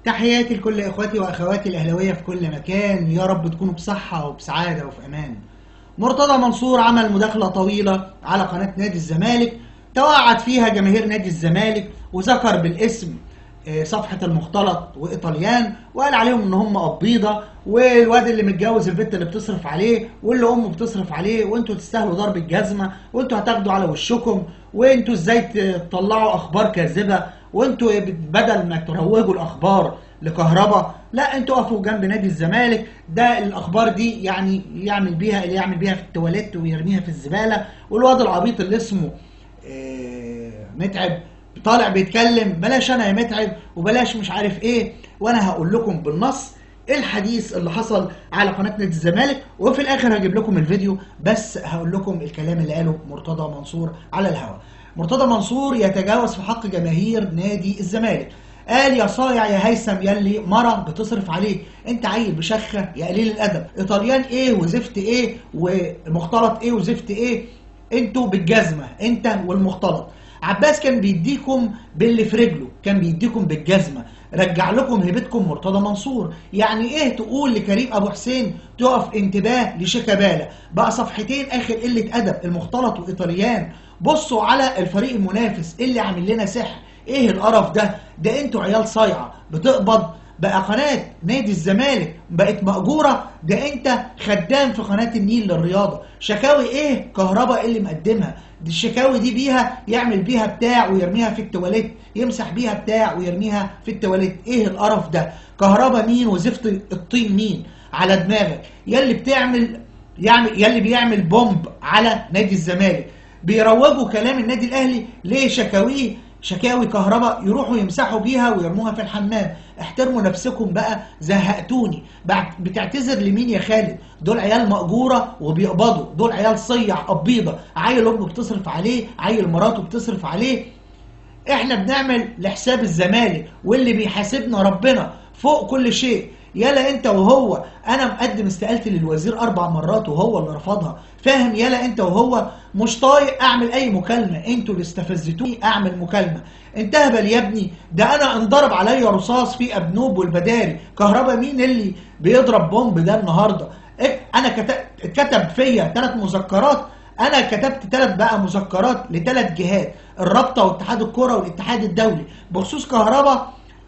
تحياتي لكل اخواتي واخواتي الاهلاويه في كل مكان يا رب تكونوا بصحه وبسعاده وفي امان مرتضى منصور عمل مداخله طويله على قناه نادي الزمالك توعد فيها جماهير نادي الزمالك وذكر بالاسم آه، صفحه المختلط وايطاليان وقال عليهم ان هم قبيضه والواد اللي متجوز البت اللي بتصرف عليه واللي امه بتصرف عليه وانتوا تستاهلوا ضرب الجزمه وانتوا هتاخدوا على وشكم وانتوا ازاي تطلعوا اخبار كاذبه وانتوا بدل ما تروجوا الاخبار لكهربا لا انتوا قفوا جنب نادي الزمالك ده الاخبار دي يعني يعمل بيها اللي يعمل بيها في التواليت ويرميها في الزباله والواد العبيط اللي اسمه آه، متعب طالع بيتكلم بلاش انا يا متعب وبلاش مش عارف ايه وانا هقول لكم بالنص ايه الحديث اللي حصل على قناه نادي الزمالك وفي الاخر هجيب لكم الفيديو بس هقول لكم الكلام اللي قاله مرتضى منصور على الهواء مرتضى منصور يتجاوز في حق جماهير نادي الزمالك قال يا صايع يا هيثم يلي مرة بتصرف عليك انت عيل بشخة يا قليل الادب ايطاليان ايه وزفت ايه ومختلط ايه وزفت ايه انتوا بالجزمة انت والمختلط عباس كان بيديكم باللي في رجله كان بيديكم بالجزمة رجع لكم هيبتكم مرتضى منصور يعني ايه تقول لكريم ابو حسين تقف انتباه لشيكابالا بقى صفحتين اخر قلة ادب المختلط وايطاليان بصوا على الفريق المنافس اللي عامل لنا سحر ايه القرف ده ده انتوا عيال صايعه بتقبض بقى قناه نادي الزمالك بقت مأجوره ده انت خدام في قناه النيل للرياضه شكاوي ايه كهرباء اللي مقدمها دي الشكاوي دي بيها يعمل بيها بتاع ويرميها في التواليت يمسح بيها بتاع ويرميها في التواليت ايه القرف ده كهرباء مين وزفت الطين مين على دماغك يلي بتعمل يعني يلي بيعمل بومب على نادي الزمالك بيروجوا كلام النادي الاهلي ليه شكاويه شكاوي كهرباء يروحوا يمسحوا بيها ويرموها في الحمام احترموا نفسكم بقى زهقتوني بتعتذر لمين يا خالد دول عيال مأجورة وبيقبضوا دول عيال صيع قبيضة عيل امه بتصرف عليه عيل مراته بتصرف عليه احنا بنعمل لحساب الزمالك واللي بيحاسبنا ربنا فوق كل شيء يلا انت وهو انا مقدم استقالتي للوزير اربع مرات وهو اللي رفضها فاهم يلا انت وهو مش طايق اعمل اي مكالمه انتوا اللي استفزتوني اعمل مكالمه انت هبل يا ابني ده انا انضرب عليا رصاص في ابنوب والبداري كهربا مين اللي بيضرب بومب ده النهارده انا كتب فيا ثلاث مذكرات انا كتبت ثلاث بقى مذكرات لثلاث جهات الرابطه واتحاد الكره والاتحاد الدولي بخصوص كهربا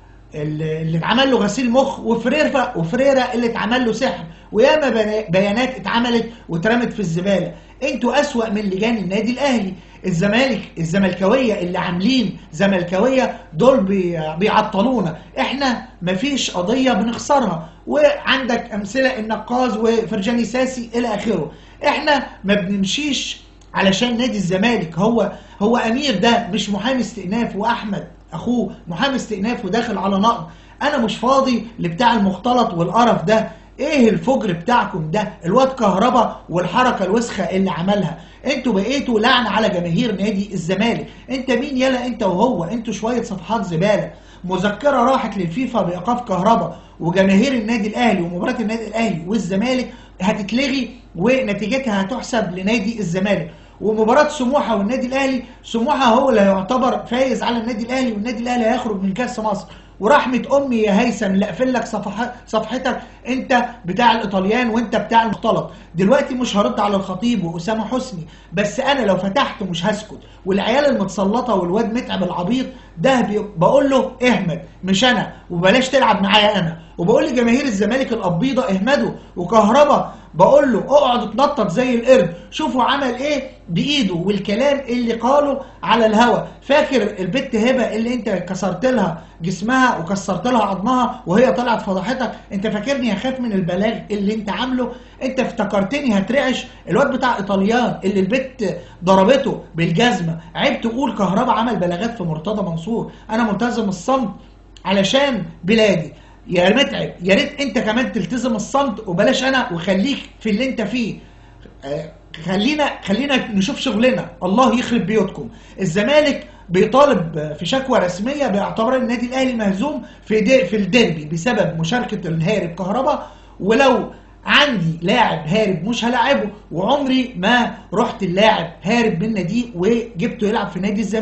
اللي اتعمل له غسيل مخ وفريرا وفريرا اللي اتعمل له سحر وياما بيانات اتعملت واترمت في الزباله انتوا اسوأ من لجان النادي الاهلي الزمالك الزملكاويه اللي عاملين زملكاويه دول بيعطلونا احنا مفيش قضيه بنخسرها وعندك امثله النقاز وفرجاني ساسي الى اخره احنا ما بنمشيش علشان نادي الزمالك هو هو امير ده مش محامي استئناف واحمد اخوه محامي استئناف وداخل على نقض انا مش فاضي لبتاع المختلط والقرف ده ايه الفجر بتاعكم ده الواد كهربا والحركه الوسخه اللي عملها انتوا بقيتوا لعن على جماهير نادي الزمالك انت مين يلا انت وهو انتوا شويه صفحات زباله مذكره راحت للفيفا بايقاف كهربا وجماهير النادي الاهلي ومباراه النادي الاهلي والزمالك هتتلغي ونتيجتها هتحسب لنادي الزمالك ومباراة سموحة والنادي الأهلي سموحة هو اللي هيعتبر فايز على النادي الأهلي والنادي الأهلي هيخرج من كأس مصر ورحمة أمي يا هيثم اللي أقفل لك صفحة صفحتك أنت بتاع الإيطاليان وأنت بتاع المختلط دلوقتي مش هرد على الخطيب وأسامة حسني بس أنا لو فتحت مش هسكت والعيال المتسلطة والواد متعب العبيط ده بقول له اهمد مش أنا وبلاش تلعب معايا أنا وبقول لجماهير الزمالك القبيضة اهمدوا وكهربا بقول له اقعد اتنطط زي القرد شوفوا عمل ايه بايده والكلام اللي قاله على الهوا فاكر البت هبه اللي انت كسرت لها جسمها وكسرت لها عظمها وهي طلعت فضحتك انت فاكرني هخاف من البلاغ اللي انت عامله انت افتكرتني هترعش الواد بتاع ايطاليان اللي البت ضربته بالجزمه عيب تقول كهربا عمل بلاغات في مرتضى منصور انا ملتزم الصمت علشان بلادي يا متعب يا ريت انت كمان تلتزم الصمت وبلاش انا وخليك في اللي انت فيه آه، خلينا خلينا نشوف شغلنا الله يخرب بيوتكم الزمالك بيطالب في شكوى رسميه باعتبار النادي الاهلي مهزوم في دي في الديربي بسبب مشاركه الهارب كهرباء ولو عندي لاعب هارب مش هلاعبه وعمري ما رحت اللاعب هارب من نادي وجبته يلعب في نادي الزمالك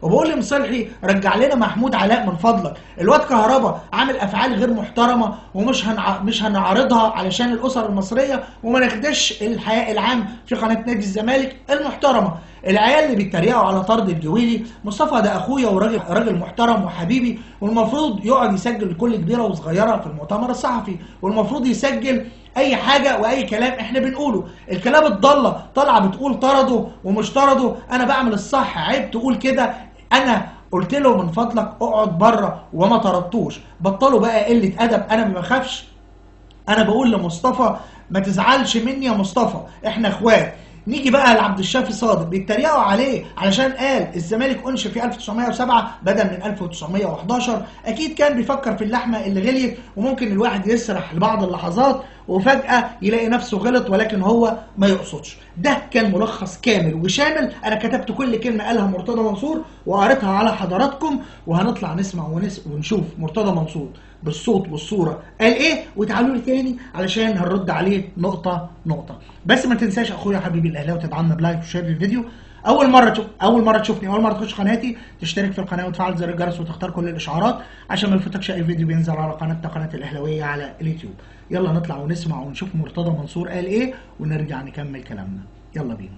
وبقول لمصلحي رجع لنا محمود علاء من فضلك الواد كهربا عامل افعال غير محترمه ومش هنع... مش هنعرضها علشان الاسر المصريه وما نخدش الحياء العام في قناه نادي الزمالك المحترمه العيال اللي بيتريقوا على طرد الجويلي مصطفى ده اخويا وراجل راجل محترم وحبيبي والمفروض يقعد يسجل كل كبيره وصغيره في المؤتمر الصحفي والمفروض يسجل اي حاجه واي كلام احنا بنقوله الكلام الضاله طالعه بتقول طرده ومش طرده انا بعمل الصح عيب تقول كده انا قلت له من فضلك اقعد بره وما طردتوش بطلوا بقى قله ادب انا ما بخافش انا بقول لمصطفى ما تزعلش مني يا مصطفى احنا اخوات نيجي بقى لعبد الشافي صادق بيتريقوا عليه علشان قال الزمالك انشئ في 1907 بدل من 1911 اكيد كان بيفكر في اللحمه اللي غليت وممكن الواحد يسرح لبعض اللحظات وفجاه يلاقي نفسه غلط ولكن هو ما يقصدش ده كان ملخص كامل وشامل انا كتبت كل كلمه قالها مرتضى منصور وقريتها على حضراتكم وهنطلع نسمع ونس ونشوف مرتضى منصور بالصوت والصوره قال ايه وتعالوا لي تاني علشان هنرد عليه نقطه نقطه بس ما تنساش اخويا حبيبي الاهلاوي تدعمنا بلايك وشير للفيديو اول مره تشوف اول مره تشوفني اول مره تخش قناتي تشترك في القناه وتفعل زر الجرس وتختار كل الاشعارات عشان ما يفوتكش اي فيديو بينزل على قناتنا قناه الاهلاويه على اليوتيوب يلا نطلع ونسمع ونشوف مرتضى منصور قال ايه ونرجع نكمل كلامنا يلا بينا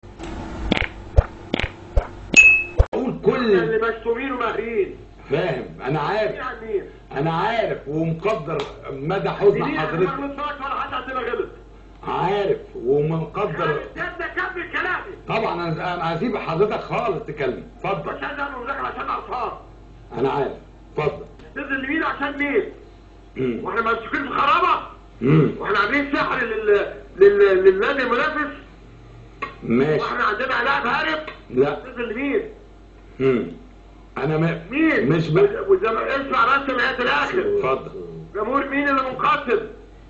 اقول كل اللي مشتومين ومهرين فاهم انا عارف يعني مين؟ انا عارف ومقدر مدى حزن مين حضرتك ما غلطت ولا حد عندنا غلط عارف ومقدر انت كمل كلامي طبعا انا انا هسيب حضرتك خالص تكلم اتفضل عشان انا مذاكر عشان اطفال انا عارف اتفضل تنزل لمين عشان مين؟ مم. واحنا ممسوكين في خرابه مم. واحنا عاملين سحر لل لل للنادي المنافس ماشي واحنا عندنا لاعب هارب لا تنزل لمين؟ مم. انا ما مين؟ مش بقى والزم... اسمع بس لغايه الاخر اتفضل جمهور مين اللي منقسم؟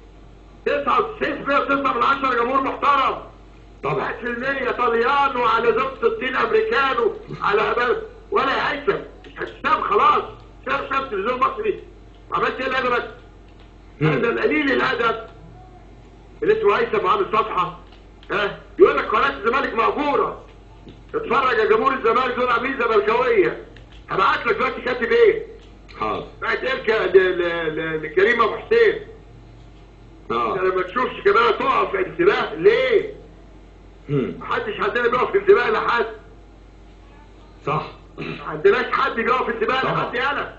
99% من 10 جمهور محترم طبعا 1% طليان وعلى زوج 60 امريكان وعلى أبل ولا يا هيثم حسام خلاص شاف شاف تلفزيون مصري عملت ايه الادب هذا القليل الادب اللي اسمه هيثم عامل صفحه ها يقول لك قناه الزمالك مأجوره اتفرج يا جمهور الزمالك دول عاملين زملكاويه هبعت لك دلوقتي كاتب ايه؟ حاضر بعت اركع ل- ل- ل- لكريم ابو حسين انت اه لما تشوفش كمان تقف في انتباه ليه؟ مم. محدش عندنا بيقف في انتباه لحد صح ما عندناش حد بيقف في انتباه طبعا. لحد انا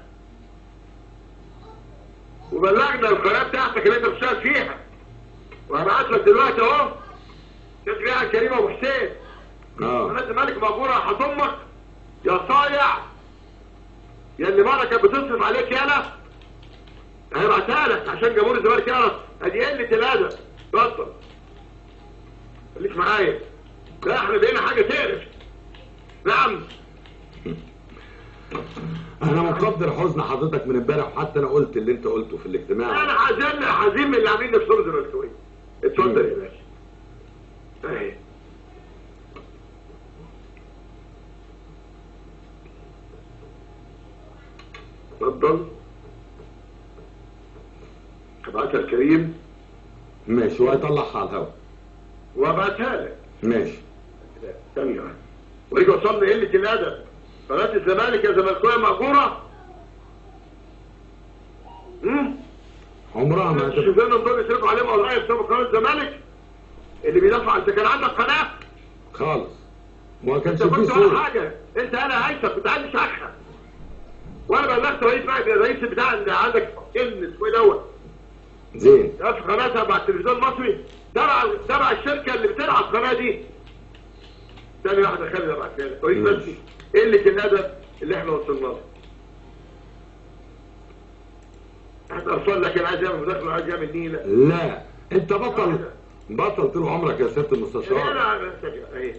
وبلغنا القناه بتاعتك اللي انت بتشتغل فيها وهبعت لك دلوقتي اهو تدري فيها كريم ابو حسين اه قناه الزمالك مأجوره هضمك يا صايع يا اللي مره كانت بتصرف عليك يالا هيبعتها لك عشان جمهور الزمالك يعرف ادي قله الادب اتفضل خليك معايا لا احنا بقينا حاجه تقرف نعم انا مقدر حزن حضرتك من امبارح وحتى انا قلت اللي انت قلته في الاجتماع انا حزين حزين من اللي عاملين نفسهم زملكاويه اتفضل يا باشا اهي اتفضل ابعتها لكريم ماشي وهيطلعها على الهوا وابعتها لك ماشي ثانية واحدة ويجي وصلنا قلة الأدب قناة الزمالك يا زملكاوية مأجورة امم عمرها ما هتبقى الشيزان دول يصرفوا عليهم قضايا بسبب قناة الزمالك اللي بيدافع انت كان عندك قناة خالص وما كانش انت فيه كنت ولا صوت حاجة انت انا هيثم كنت عندي شحة وانا بلغت رئيس الرئيس بتاع اللي عندك كلمة اسمه ايه دوت زين ده في قناة تبع التلفزيون المصري تبع تبع الشركة اللي بتلعب القناة دي ثاني واحدة خلي ابعتها لك رئيس ماشي. نفسي قلة الأدب اللي احنا وصلنا له احنا اطفال لكن عايز يعمل مداخلة عايز يعمل نيلة لا انت بطل بطل طول عمرك يا سياده يعني المستشار انا اهي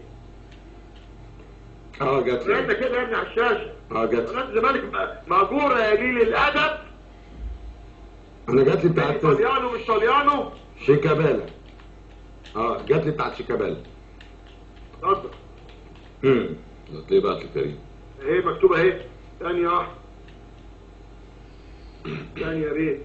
اه جات انت لي كده يا ابني على الشاشة اه جات لي قناة الزمالك مأجورة يا قليل الأدب انا جات لي بتاعت طليانو مش طليانو شيكابالا اه جات لي بتاعت شيكابالا اتفضل امم هتلاقيه بعت لكريم اهي مكتوبة اهي ثانية واحدة ثانية يا بيه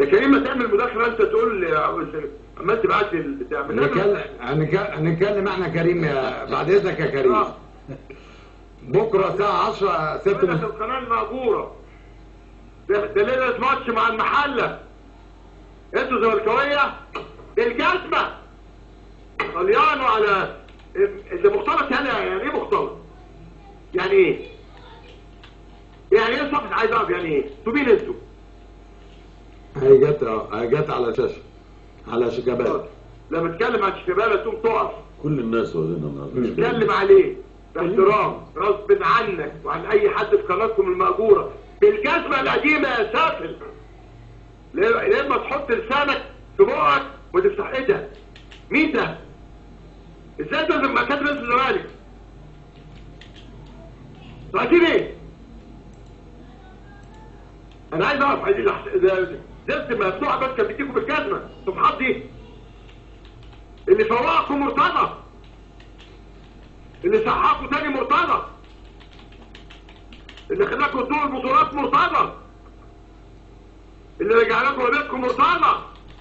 يا كريم ما تعمل مداخله انت تقول لي اما انت بعت لي البتاع هنتكلم هنك- هنتكلم احنا كريم يا بعد اذنك يا كريم آه. بكره الساعه 10 6 يقول لك القناه المأجورة ده ده ليلة ماتش مع المحلة انتوا زملكاوية بالجزمة طليانوا على اللي مختلط هنا يعني ايه مختلط؟ يعني ايه؟ يعني ايه صفحة عايز اعرف يعني ايه؟ انتوا مين انتوا؟ هي جت هي جت على شاشه على شجبات لما تتكلم عن شيكابالا تقوم تقف كل الناس واخدينها النهارده تتكلم عليه باحترام غصب عنك وعن اي حد في قناتكم المأجورة بالجزمة القديمة يا سافل ليه- لما تحط لسانك في بقك وتفتح ايه ده؟ مين ده؟ ازاي ده لما كاتب اسم الزمالك؟ رايحين ايه؟ انا عايز اعرف عايزين الأحس- ده- زفت مفتوحه بس كان بيديكم بالجزمه الصفحات دي اللي فوقكم مرتضى اللي صحاكوا تاني مرتضى اللي خلاكوا تدوقوا البطولات مرتضى اللي رجع لكم بيتكم مرتضى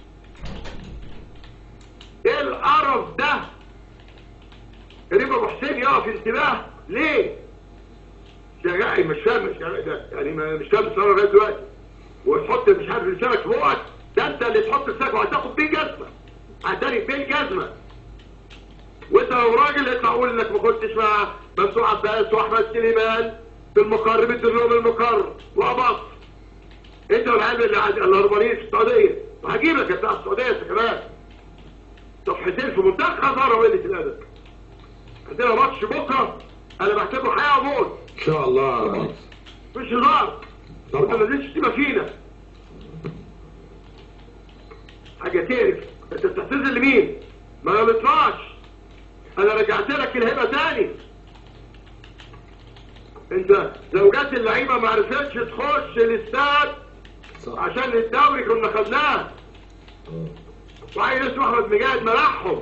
ايه القرف ده كريم ابو حسين يقف انتباه ليه شجاعي مش فاهم مش فاهم ده يعني ما- مش فاهم الصراحه لغايه دلوقتي وتحط مش عارف لسانك في بقك ده انت اللي تحط لسانك وهتاخد بيه جزمه هتداري بيه الجزمه وانت لو راجل اطلع قول انك ما كنتش مع ممدوح عباس واحمد سليمان في المقر بنت النوم المقر وابص انت والعيال اللي عند- الهربانيين في السعوديه وهجيبك يا بتاع السعوديه انت كمان صفحتين في منتهى الخساره وقله الادب عندنا ماتش بكره انا بعتبره حياه وموت ان شاء الله مش هزار طبعا. انت ما نزلتش تبقى فينا حاجه تعرف انت بتعتذر لمين ما انا بطلعش انا رجعت لك الهبه تاني انت لو جت اللعيبه ما عرفتش تخش الاستاد صح عشان الدوري كنا خدناه وعيل اسمه احمد مجاهد منعهم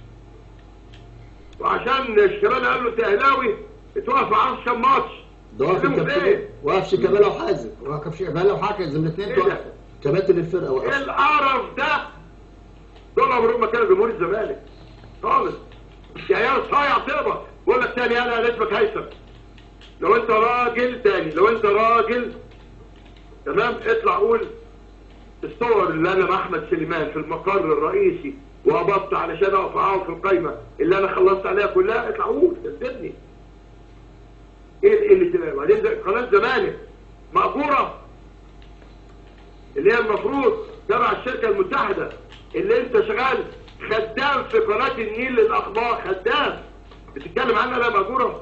وعشان الشباب قال له انت اهلاوي اتوقف مع عشان ماتش ده واقف قدموا الكابتن فين؟ واقف شيكابالا وحازم واقف شيكابالا وحكم الاثنين إيه ده؟ توقف كباتن الفرقه ايه وقف القرف ده دول عمرهم ما كانوا جمهور الزمالك خالص يا عيال صايع تقبض بقول لك تاني انا انا اسمك هيثم لو انت راجل تاني لو انت راجل تمام اطلع قول الصور اللي انا مع احمد سليمان في المقر الرئيسي وقبضت علشان اقف معاهم في القايمه اللي انا خلصت عليها كلها اطلع قول كذبني ايه اللي تبقى وبعدين ده قناه زمالك مأجوره اللي هي المفروض تبع الشركة المتحدة اللي انت شغال خدام في قناة النيل للأخبار خدام بتتكلم عنها لا مأجورة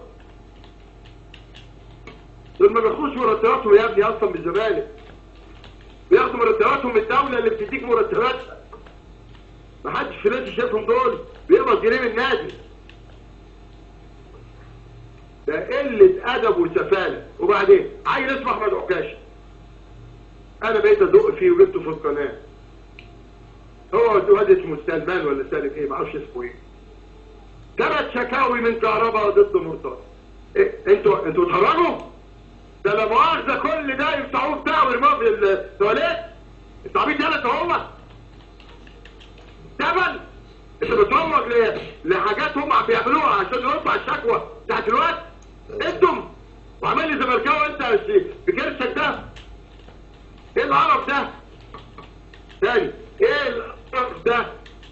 دول ما بياخدوش مرتباتهم يا ابني اصلا من الزمالك بياخدوا مرتباتهم من الدولة اللي بتديك مرتباتها ما حدش في ناس شايفهم دول بيقبض جنيه من النادي ده قلة أدب وسفالة وبعدين عيل اسمه أحمد عكاشة انا بقيت ادق فيه وجبته في القناه هو واد اسمه سلمان ولا سالم ايه معرفش اسمه ايه ثلاث شكاوي من كهرباء ضد مرتضى إيه انتوا انتوا اتهرجوا ده لا مؤاخذه كل ده يفتحوه بتاع ويرموه في التواليت انت عبيط يالا انت هو تمن انت بتروج ل- لحاجات هم بيعملوها عشان يرفع الشكوى بتاعت الوقت انتم وعمال لي زملكاوي انت بكرشك ده ايه القرف ده تاني ايه القرف ده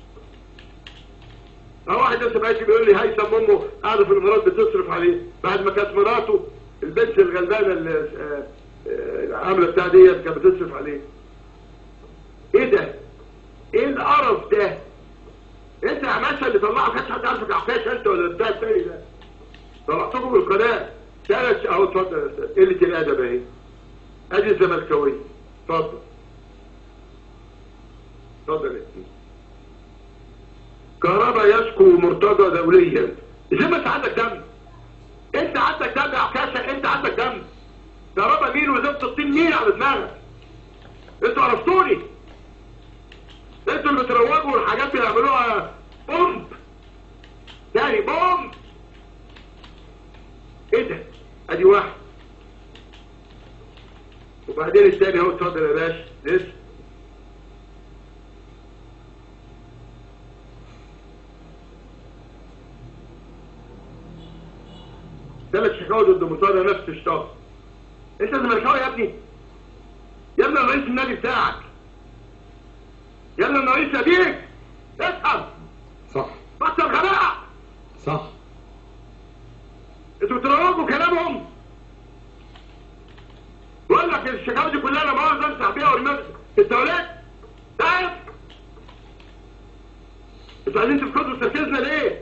اه واحد لسه بقى بيقول لي هيثم امه قاعده في الامارات بتصرف عليه بعد ما كانت مراته البنت الغلبانه اللي آه، آه، العامله بتاع ديت كانت بتصرف عليه ايه ده ايه القرف ده انت يا عماسه اللي طلعك ما كانش حد عارفك عكاش انت ولا بتاع التاني ده طلعتكم من القناه ثلاث اهو اتفضل يا استاذ قله الادب اهي ادي الزملكاويه اتفضل اتفضل يا سيدي. كهرباء يشكو مرتضى دوليا ازاي ما انت عندك دم انت عندك دم يا عكاشة انت عندك دم كهرباء مين وزبط الطين مين على دماغك انتوا عرفتوني انتوا اللي بتروجوا الحاجات اللي بيعملوها بومب تاني بومب ايه ده ادي واحد وبعدين الثاني اهو اتفضل يا باشا لسه الزملكاوي ضد مرتضى نفس الشخص انت زملكاوي يا ابني يا ابني أنا رئيس النادي بتاعك يا ابني انا رئيس ناديك افهم صح بطل غباء صح انتوا بتروجوا كلامهم بقول لك الشكاوى دي كلها انا بقعد امسح بيها وارميها في التواليت تعرف انتوا عايزين تفقدوا تركيزنا ليه؟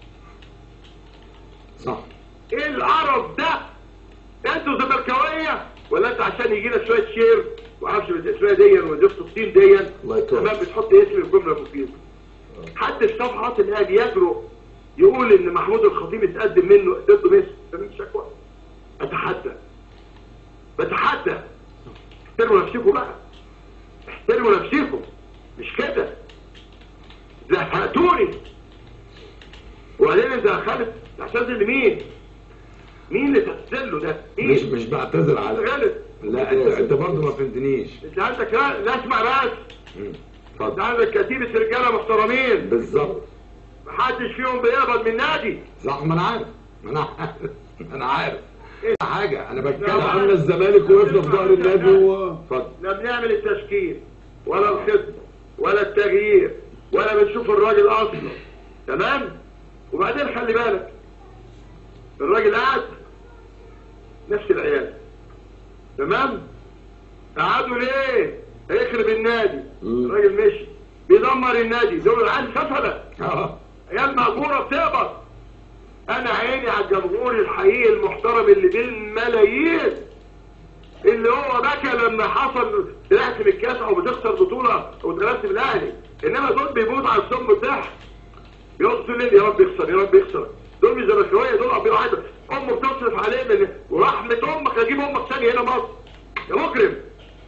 صح ايه القرف ده؟ انتوا زملكاويه ولا انت عشان يجي لك شويه شير وعارفش الاسماء دي وزفت الطين دي الله يكرمك. تمام بتحط اسم الجمله المفيده حد في صفحات الاهلي يجرؤ يقول ان محمود الخطيب اتقدم منه ضده ميسي ده من شكوى اتحدى بتحدى احترموا نفسكم بقى احترموا نفسكم مش كده زهقتوني وبعدين انت يا خالد تعتذر لمين؟ مين اللي تعتذر له ده؟ مين؟ مش مش بعتذر على خالد لا انت انت برضه ما فهمتنيش انت عندك لا, لا اسمع بس مم. انت اتفضل عندك كتيبة رجاله محترمين بالظبط محدش فيهم بيقبض من نادي صح ما انا عارف ما انا عارف ما انا عارف إيه؟ حاجه انا بتكلم لا، عن لا. الزمالك وقفنا في ظهر النادي و اتفضل لا بنعمل التشكيل ولا الخطة ولا التغيير ولا بنشوف الراجل اصلا تمام وبعدين خلي بالك الراجل قاعد نفس العيال تمام قعدوا ليه هيخرب النادي مم. الراجل مشي بيدمر النادي دول العيال سفله اه عيال مأجورة بتقبض أنا عيني على الجمهور الحقيقي المحترم اللي بالملايين اللي هو بكى لما حصل طلعت من الكاس أو بتخسر بطولة أو اتغلبت من الأهلي إنما دول بيموت على السم بتاعهم يقصوا ليه يا رب يخسر يا رب يخسر دول مش زملكاويه دول ابي واحد امه بتصرف عليه من ورحمه امك اجيب امك ثانيه هنا مصر يا مجرم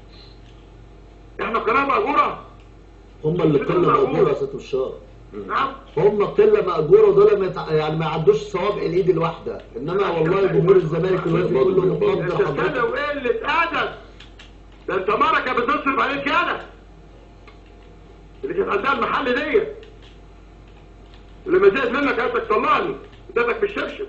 احنا قناه مأجوره هم اللي قله مأجورة يا ست الشار نعم هم قله مأجورة دول ما يتع... يعني ما يعدوش صوابع الايد الواحده انما والله جمهور الزمالك دلوقتي كله مقدر انت استنى حضرتك وقلة ادب ده انت مرة كانت بتصرف عليك انا اللي كانت عندها المحل دي لما زهقت منك قالت لك طلعني ادتك بالشبشب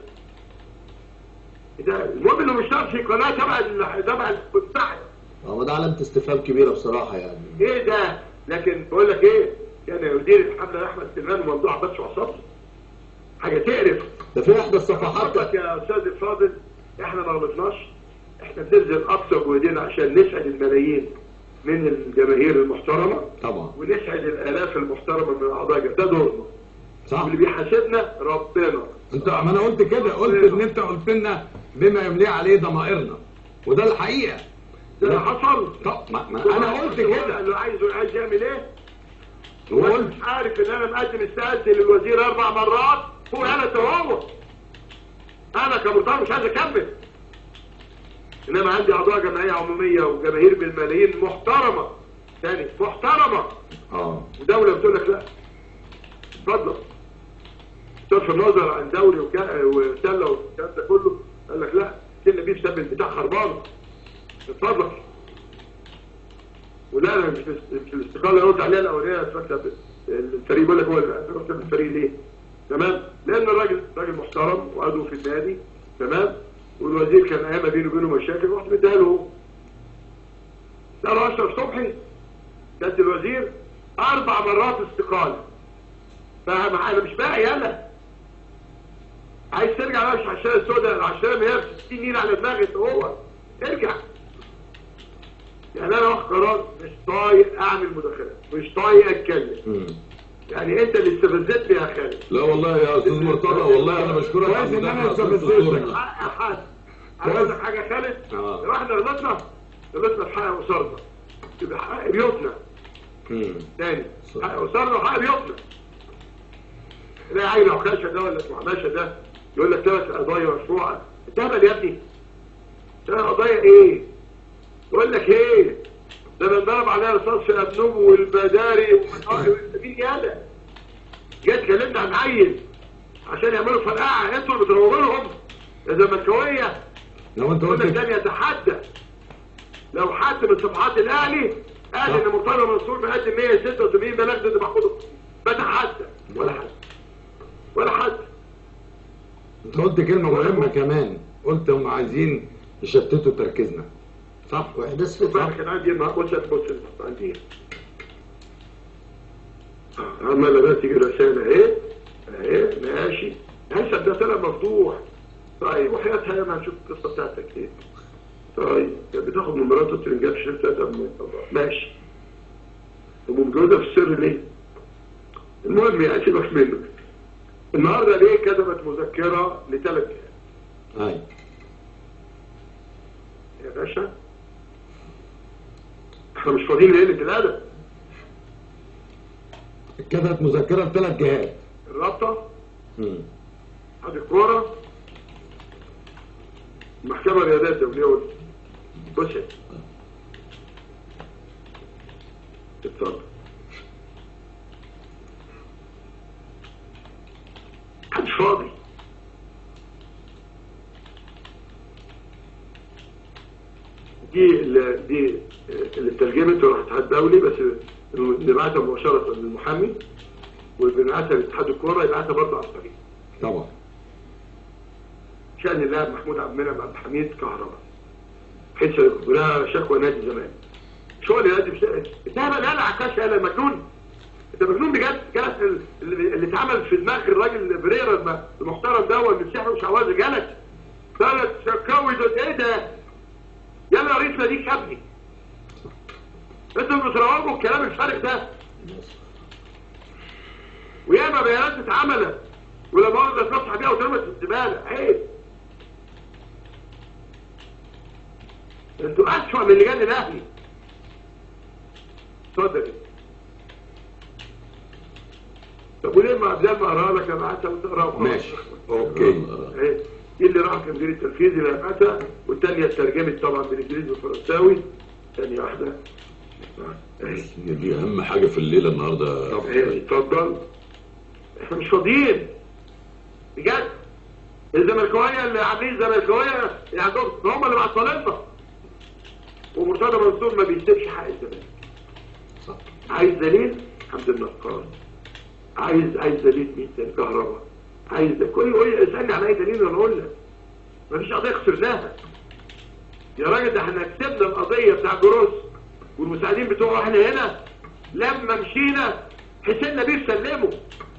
ده المهم انه مش في قناه تبع ال- تبع المتحد هو ده علامه استفهام كبيره بصراحه يعني ايه ده لكن بقول لك ايه كان يدير الحمله احمد سلمان وممدوح عباس وعصام حاجه تقرف ده في احدى الصفحات حضرتك يا استاذ الفاضل احنا ما غلطناش احنا بنبذل اقصى جهدنا عشان نسعد الملايين من الجماهير المحترمه طبعا ونسعد الالاف المحترمه من اعضاء الجماهير. ده دورنا صح واللي بيحاسبنا ربنا انت ما انا قلت كده قلت ان انت قلت لنا بما يملي عليه ضمائرنا وده الحقيقه ده اللي حصل طب ما, ما انا قلت كده اللي عايزه عايز يعمل ايه وقلت مش عارف ان انا مقدم استقالتي للوزير اربع مرات هو انا هو انا كمرتضى مش عايز اكمل انما عندي اعضاء جمعيه عموميه وجماهير بالملايين محترمه تاني محترمه اه ودوله بتقول لك لا اتفضل صرف النظر عن دوري وكا- وسله والكلام ده كله قال لك لا كنا بيه بسبب البتاع خربان اتفضل ولا انا مش مش الاستقاله اللي قلت عليها الاولانيه اتفضل الفريق بيقول لك هو اللي رحت الفريق ليه؟ تمام؟ لان الراجل راجل محترم وعضو في النادي تمام؟ والوزير كان ايام بينه وبينه مشاكل رحت مديها له هو. قالوا اشرف صبحي كانت الوزير اربع مرات استقاله فاهم انا مش باقي يلا عايز ترجع بقى مش على الشارع السوداء العشرة اللي هي 60 نيل على دماغك هو ارجع يعني انا واخد قرار مش طايق اعمل مداخلات مش طايق اتكلم مم. يعني انت اللي استفزتني يا خالد لا والله يا استاذ مرتضى والله انا بشكرك كويس على إن أنا المداخلة أستاذ استفزتك. دكتور. حق حد عايز لك حاجه يا خالد آه. لو احنا غلطنا غلطنا في حق اسرنا يبقى حق بيوتنا مم. تاني حق اسرنا وحق بيوتنا لا عيل عكاشه ده ولا اسمه عماشه ده يقول لك ثلاث قضايا مرفوعه انت هبل يا ابني ثلاث قضايا ايه؟ يقول لك ايه؟ ده من ضرب عليها رصاص في الابنوب والبداري ومن مين يالا؟ جاي اتكلمنا عن عيل عشان يعملوا فرقعه انتوا اللي بتروجوا لهم يا زملكاويه لو انت يقول لك قلت ده يتحدى لو حد من صفحات الاهلي قال صح. ان مرتضى منصور مقدم 186 بلاغ ضد محمود بتحدى ولا حد ولا حد انت قلت كلمه مهمه كمان قلت هم عايزين يشتتوا تركيزنا صح واحداث بقى فتره كان عندي ما بص بص عندي عمال بقى تيجي رسالة ايه ايه ماشي هسه ده طلع مفتوح طيب وحياتها يا ما نشوف القصة بتاعتك ايه طيب كانت بتاخد من مراته ترنجات شركة أم ماشي طب ومتجوزة في السر ليه؟ المهم يعني سيبك منه النهارده ليه كتبت مذكرة لثلاث جهات ايوه يا باشا احنا مش فاضيين لقلة الأدب كتبت مذكره لثلاث جهات الرابطة مم. اتحاد الكورة المحكمة الرياضية الدولية بص يا اتفضل محدش فاضي دي ال- دي اللي اترجمت وراح الاتحاد الدولي بس نبعتها مباشرة للمحامي وبنبعتها لاتحاد الكورة يبعتها برضه على الطريق طبعا شأن اللاعب محمود عبد المنعم عبد الحميد كهرباء حيث لها شكوى نادي الزمالك شغل نادي بس انت هبل يالا عكاش يالا مجنون انت مجنون بجد جالك ال- اللي اللي اتعمل في دماغ الراجل بريرا الم- المحترم ده واللي السحر وشعوذه جالك ثلاث شكاوي دول ايه ده يلا رئيس ناديك يا ابني انتوا بتروجوا الكلام الفارغ ده وياما بيانات اتعملت ولما مؤاخذة اتنصح بيها وترمت في الزبالة عيب انتوا اسوأ من لجان الاهلي اتفضل انت. طب وليه ما قبل ما اقراها لك ابعتها وتقراها وخلاص؟ ماشي اوكي ايه دي اللي راح المدير التنفيذي اللي ابعتها والثانيه اترجمت طبعا بالانجليزي والفرنساوي ثانيه واحده ايه هي دي اهم حاجه في الليله النهارده طب ايه اتفضل احنا مش فاضيين بجد الزملكاويه اللي عاملين زملكاويه يعني دول هم اللي معطليننا ومرتضى منصور ما بيسيبش حق الزمالك صح عايز دليل حمد النقار عايز عايز دليل مين تاني كهرباء عايز ده كل يقول لي اسالني على اي دليل وانا اقول لك مفيش قضيه خسرناها يا راجل ده احنا كسبنا القضيه بتاع جروس والمساعدين بتوعه احنا هنا لما مشينا حسين نبيل سلمه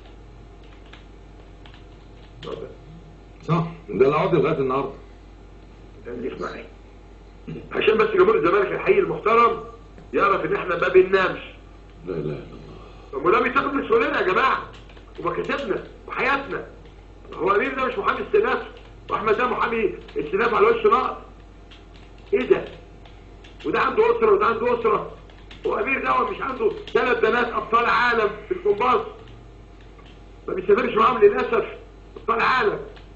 اتفضل. صح ده العقد لغايه النهارده خليك معايا عشان بس جمهور الزمالك الحقيقي المحترم يعرف ان احنا ما بننامش لا اله الا الله طب وده بيتاخد مسؤولية يا جماعة ومكاتبنا وحياتنا هو امير ده مش محامي استئناف واحمد ده محامي استئناف على وش نقط ايه ده وده عنده اسرة وده عنده اسرة وامير ده مش عنده ثلاث بنات ابطال عالم في الجمباز ما بيسافرش معاهم للاسف ابطال عالم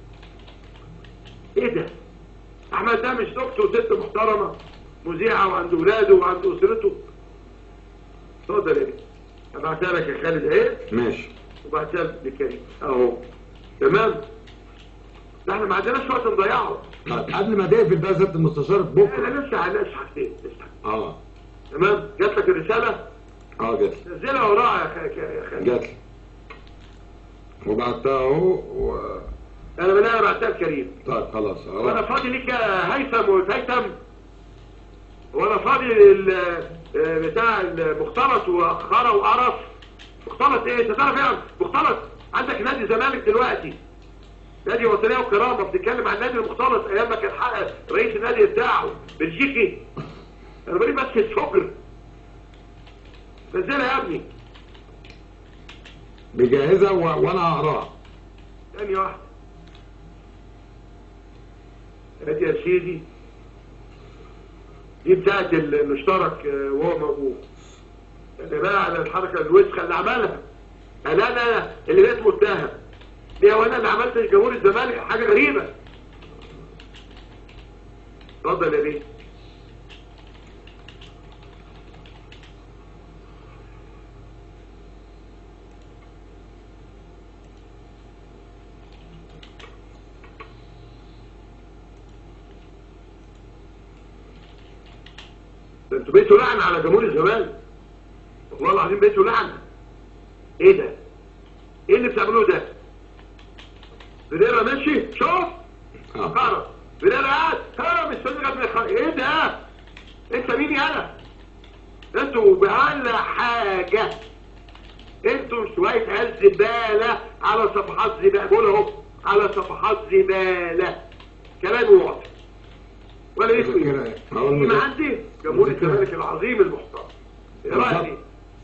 ايه ده احمد ده مش دكتور ست محترمة مذيعة وعنده ولاده وعنده اسرته اتفضل يا بيه ابعتها لك يا خالد اهي ماشي وبعتها لكريم اهو تمام ده احنا ما عندناش وقت نضيعه طيب قبل ما تقفل بقى سياده المستشار بكره انا لسه على لسه حاجتين لسه اه تمام جات لك الرساله اه جات لي نزلها وراها يا خ- يا خالد جات لي وبعتها اهو و... انا من انا بعتها لكريم طيب خلاص وانا أهو. فاضي ليك يا هيثم وهيثم وانا فاضي لل بتاع المختلط وخرا وقرف مختلط ايه انت تعرف ايه مختلط عندك نادي زمالك دلوقتي نادي وطنيه وكرامه بتتكلم عن النادي المختلط ايام ما كان حق رئيس النادي بتاعه بلجيكي انا بقول بس الفجر نزلها يا ابني بجهزها و... وانا هقراها ثانية واحدة ادي يا سيدي دي بتاعت ال- المشترك آه، وهو موجود ده بقى على الحركة الوسخة اللي عملها قال انا اللي بقيت متهم دي هو انا اللي عملت جمهور الزمالك حاجة غريبة اتفضل يا بيه ده انتوا بقيتوا لعنة على جمهور الزمالك والله العظيم بقيتوا لعنة ايه ده ايه اللي بتعملوه ده بديرة ماشي شوف اه قرر بالالعاب انا مش صديق ابن الخ... ايه ده انت مين يالا انتوا بأقل حاجة انتوا شوية عيال زبالة على صفحات زبالة بقول اهو على صفحات زبالة كلام واضح ولا اسمه مذكرة ايه؟ ايه؟ هو ما المذكرة. عندي جمهور مذكرة. الزمالك العظيم المحترم ايه رايك؟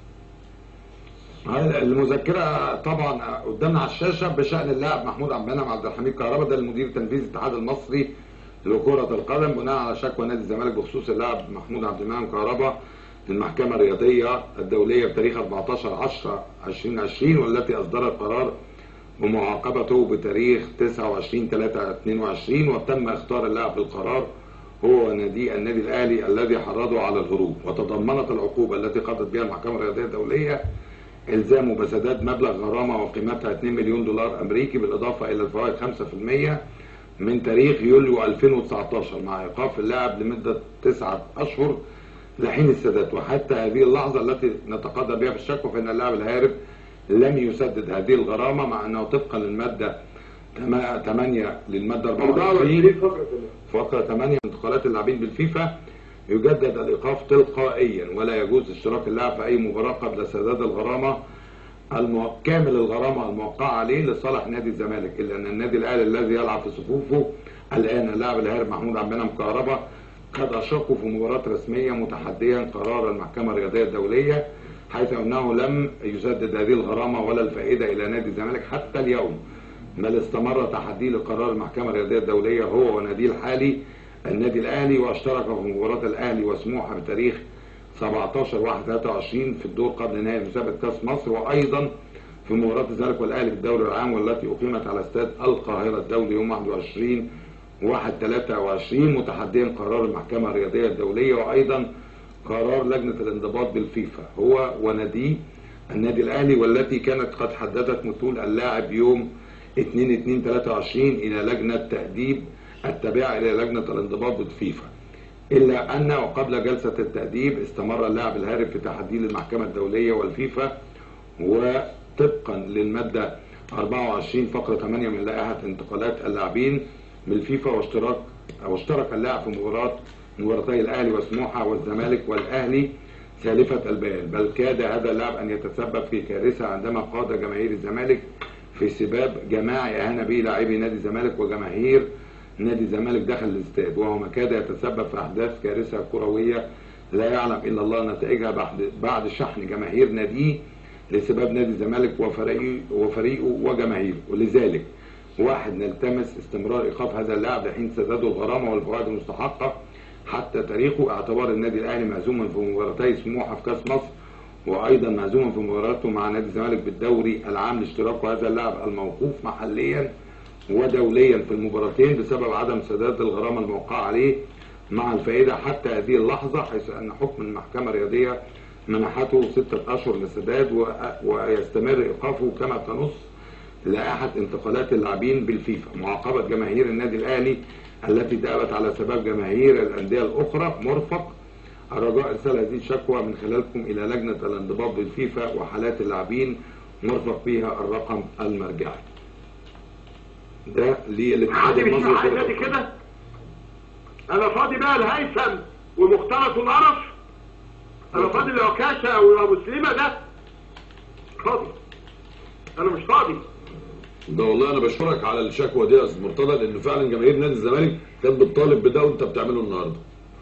المذكرة طبعا قدامنا على الشاشة بشأن اللاعب محمود عبد المنعم عبد الحميد كهربا ده المدير التنفيذي الاتحاد المصري لكرة القدم بناء على شكوى نادي الزمالك بخصوص اللاعب محمود عبد المنعم كهربا للمحكمة الرياضية الدولية بتاريخ 14 10 2020 والتي أصدرت قرار بمعاقبته بتاريخ 29 3 22 وتم اختار اللاعب بالقرار هو نادي النادي الاهلي الذي حرضه على الهروب وتضمنت العقوبه التي قضت بها المحكمه الرياضيه الدوليه الزامه بسداد مبلغ غرامه وقيمتها 2 مليون دولار امريكي بالاضافه الى الفوائد 5% من تاريخ يوليو 2019 مع ايقاف اللاعب لمده تسعه اشهر لحين السداد وحتى هذه اللحظه التي نتقاضى بها في الشكوى فان اللاعب الهارب لم يسدد هذه الغرامه مع انه طبقا للماده 8 للماده 24 فقرة فقرة 8 من انتقالات اللاعبين بالفيفا يجدد الإيقاف تلقائيا ولا يجوز اشتراك اللاعب في أي مباراة قبل سداد الغرامة المو... كامل الغرامة الموقعة عليه لصالح نادي الزمالك إلا أن النادي الأهلي الذي يلعب في صفوفه الآن اللاعب الهارب محمود عبد المنعم كهربا قد أشركوا في مباراة رسمية متحديا قرار المحكمة الرياضية الدولية حيث أنه لم يسدد هذه الغرامة ولا الفائدة إلى نادي الزمالك حتى اليوم بل استمر تحديه لقرار المحكمة الرياضية الدولية هو وناديه الحالي النادي الأهلي واشترك في مباراة الأهلي وسموحة بتاريخ 17 1 23 في الدور قبل نهائي مسابقة كأس مصر وأيضا في مباراة الزمالك والأهلي في الدوري العام والتي أقيمت على استاد القاهرة الدولي يوم 21 1 23 متحديا قرار المحكمة الرياضية الدولية وأيضا قرار لجنة الانضباط بالفيفا هو وناديه النادي الأهلي والتي كانت قد حددت متون اللاعب يوم 2 2 23 إلى لجنة تأديب التابعة إلى لجنة الانضباط بالفيفا إلا أن وقبل جلسة التأديب استمر اللاعب الهارب في تحديه للمحكمة الدولية والفيفا وطبقا للمادة 24 فقرة 8 من لائحة انتقالات اللاعبين بالفيفا واشتراك أو اشترك اللاعب في مباراة مباراتي الأهلي وسموحة والزمالك والأهلي سالفة البيان بل كاد هذا اللاعب أن يتسبب في كارثة عندما قاد جماهير الزمالك في سباب جماعي أهان به لاعبي نادي الزمالك وجماهير نادي الزمالك داخل الاستاد وهو ما كاد يتسبب في أحداث كارثة كروية لا يعلم إلا الله نتائجها بعد بعد شحن جماهير ناديه لسباب نادي الزمالك وفريقه وفريقه وجماهيره ولذلك واحد نلتمس استمرار ايقاف هذا اللاعب لحين سداد الغرامه والفوائد المستحقه حتى تاريخه اعتبار النادي الاهلي مهزوما في مباراتي سموحه في كاس مصر وايضا مهزوما في مباراته مع نادي الزمالك بالدوري العام لاشتراك هذا اللاعب الموقوف محليا ودوليا في المباراتين بسبب عدم سداد الغرامه الموقعه عليه مع الفائده حتى هذه اللحظه حيث ان حكم المحكمه الرياضيه منحته ستة أشهر للسداد و- ويستمر إيقافه كما تنص لائحة انتقالات اللاعبين بالفيفا معاقبة جماهير النادي الأهلي التي تأبت على سبب جماهير الأندية الأخرى مرفق الرجاء إرسال هذه الشكوى من خلالكم إلى لجنة الانضباط بالفيفا وحالات اللاعبين مرفق بها الرقم المرجعي ده للاتحاد حد مش المصري معايا لكرة نادي القدم. كده انا فاضي بقى الهيثم ومختلط القرف انا فاضي العكاشة وابو سليمة ده فاضي انا مش فاضي ده والله انا بشكرك على الشكوى دي يا استاذ مرتضى لان فعلا جماهير نادي الزمالك كانت بتطالب بده وانت بتعمله النهارده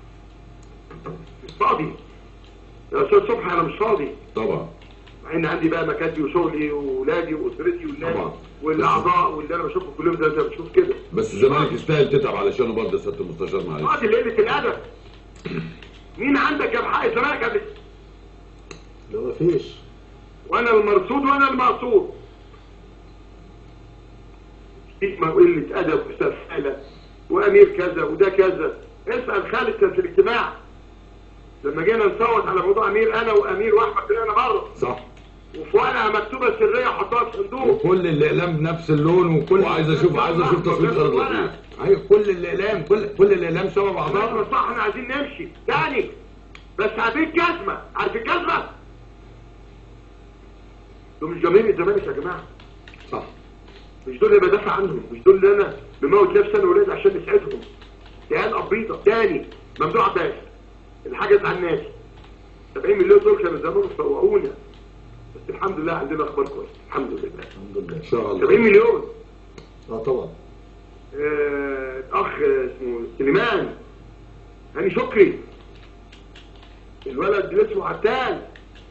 مش فاضي يا استاذ صبحي انا مش فاضي طبعا مع ان عندي بقى مكاتبي وشغلي واولادي واسرتي والناس طبعا. والاعضاء واللي انا بشوفهم كلهم ده انت بتشوف كده بس الزمالك يستاهل تتعب علشانه برضه يا سياده المستشار معلش فاضي ليله الادب مين عندك يا بحق الزمالك قبل ده مفيش وانا المرصود وانا المقصود شتيمة وقلة أدب وسفالة وأمير كذا وده كذا اسأل خالد كان في الاجتماع لما جينا نصوت على موضوع أمير أنا وأمير وأحمد طلعنا بره صح وفي ورقة مكتوبة سرية حطها في صندوق وكل الأقلام بنفس اللون وكل وعايز اشوف عايز اشوف تصوير خالد لطيف أيوة كل الأقلام كل كل الأقلام شبه خلاص بعضها صح احنا عايزين نمشي تاني بس عارفين الجزمة عارف الجزمة دول مش جماهير الزمالك يا جماعة صح مش دول اللي بدافع عنهم مش دول اللي انا بموت نفسي انا وولادي عشان نساعدهم عيال قبيطه تاني ممدوح عباس الحاجه بتاع الناس 70 مليون دول كانوا زمان فوقونا بس الحمد لله عندنا اخبار كويس الحمد لله الحمد لله ان شاء 70 الله مليون اه طبعا آه، اخ اسمه سليمان هاني شكري الولد اللي اسمه عتال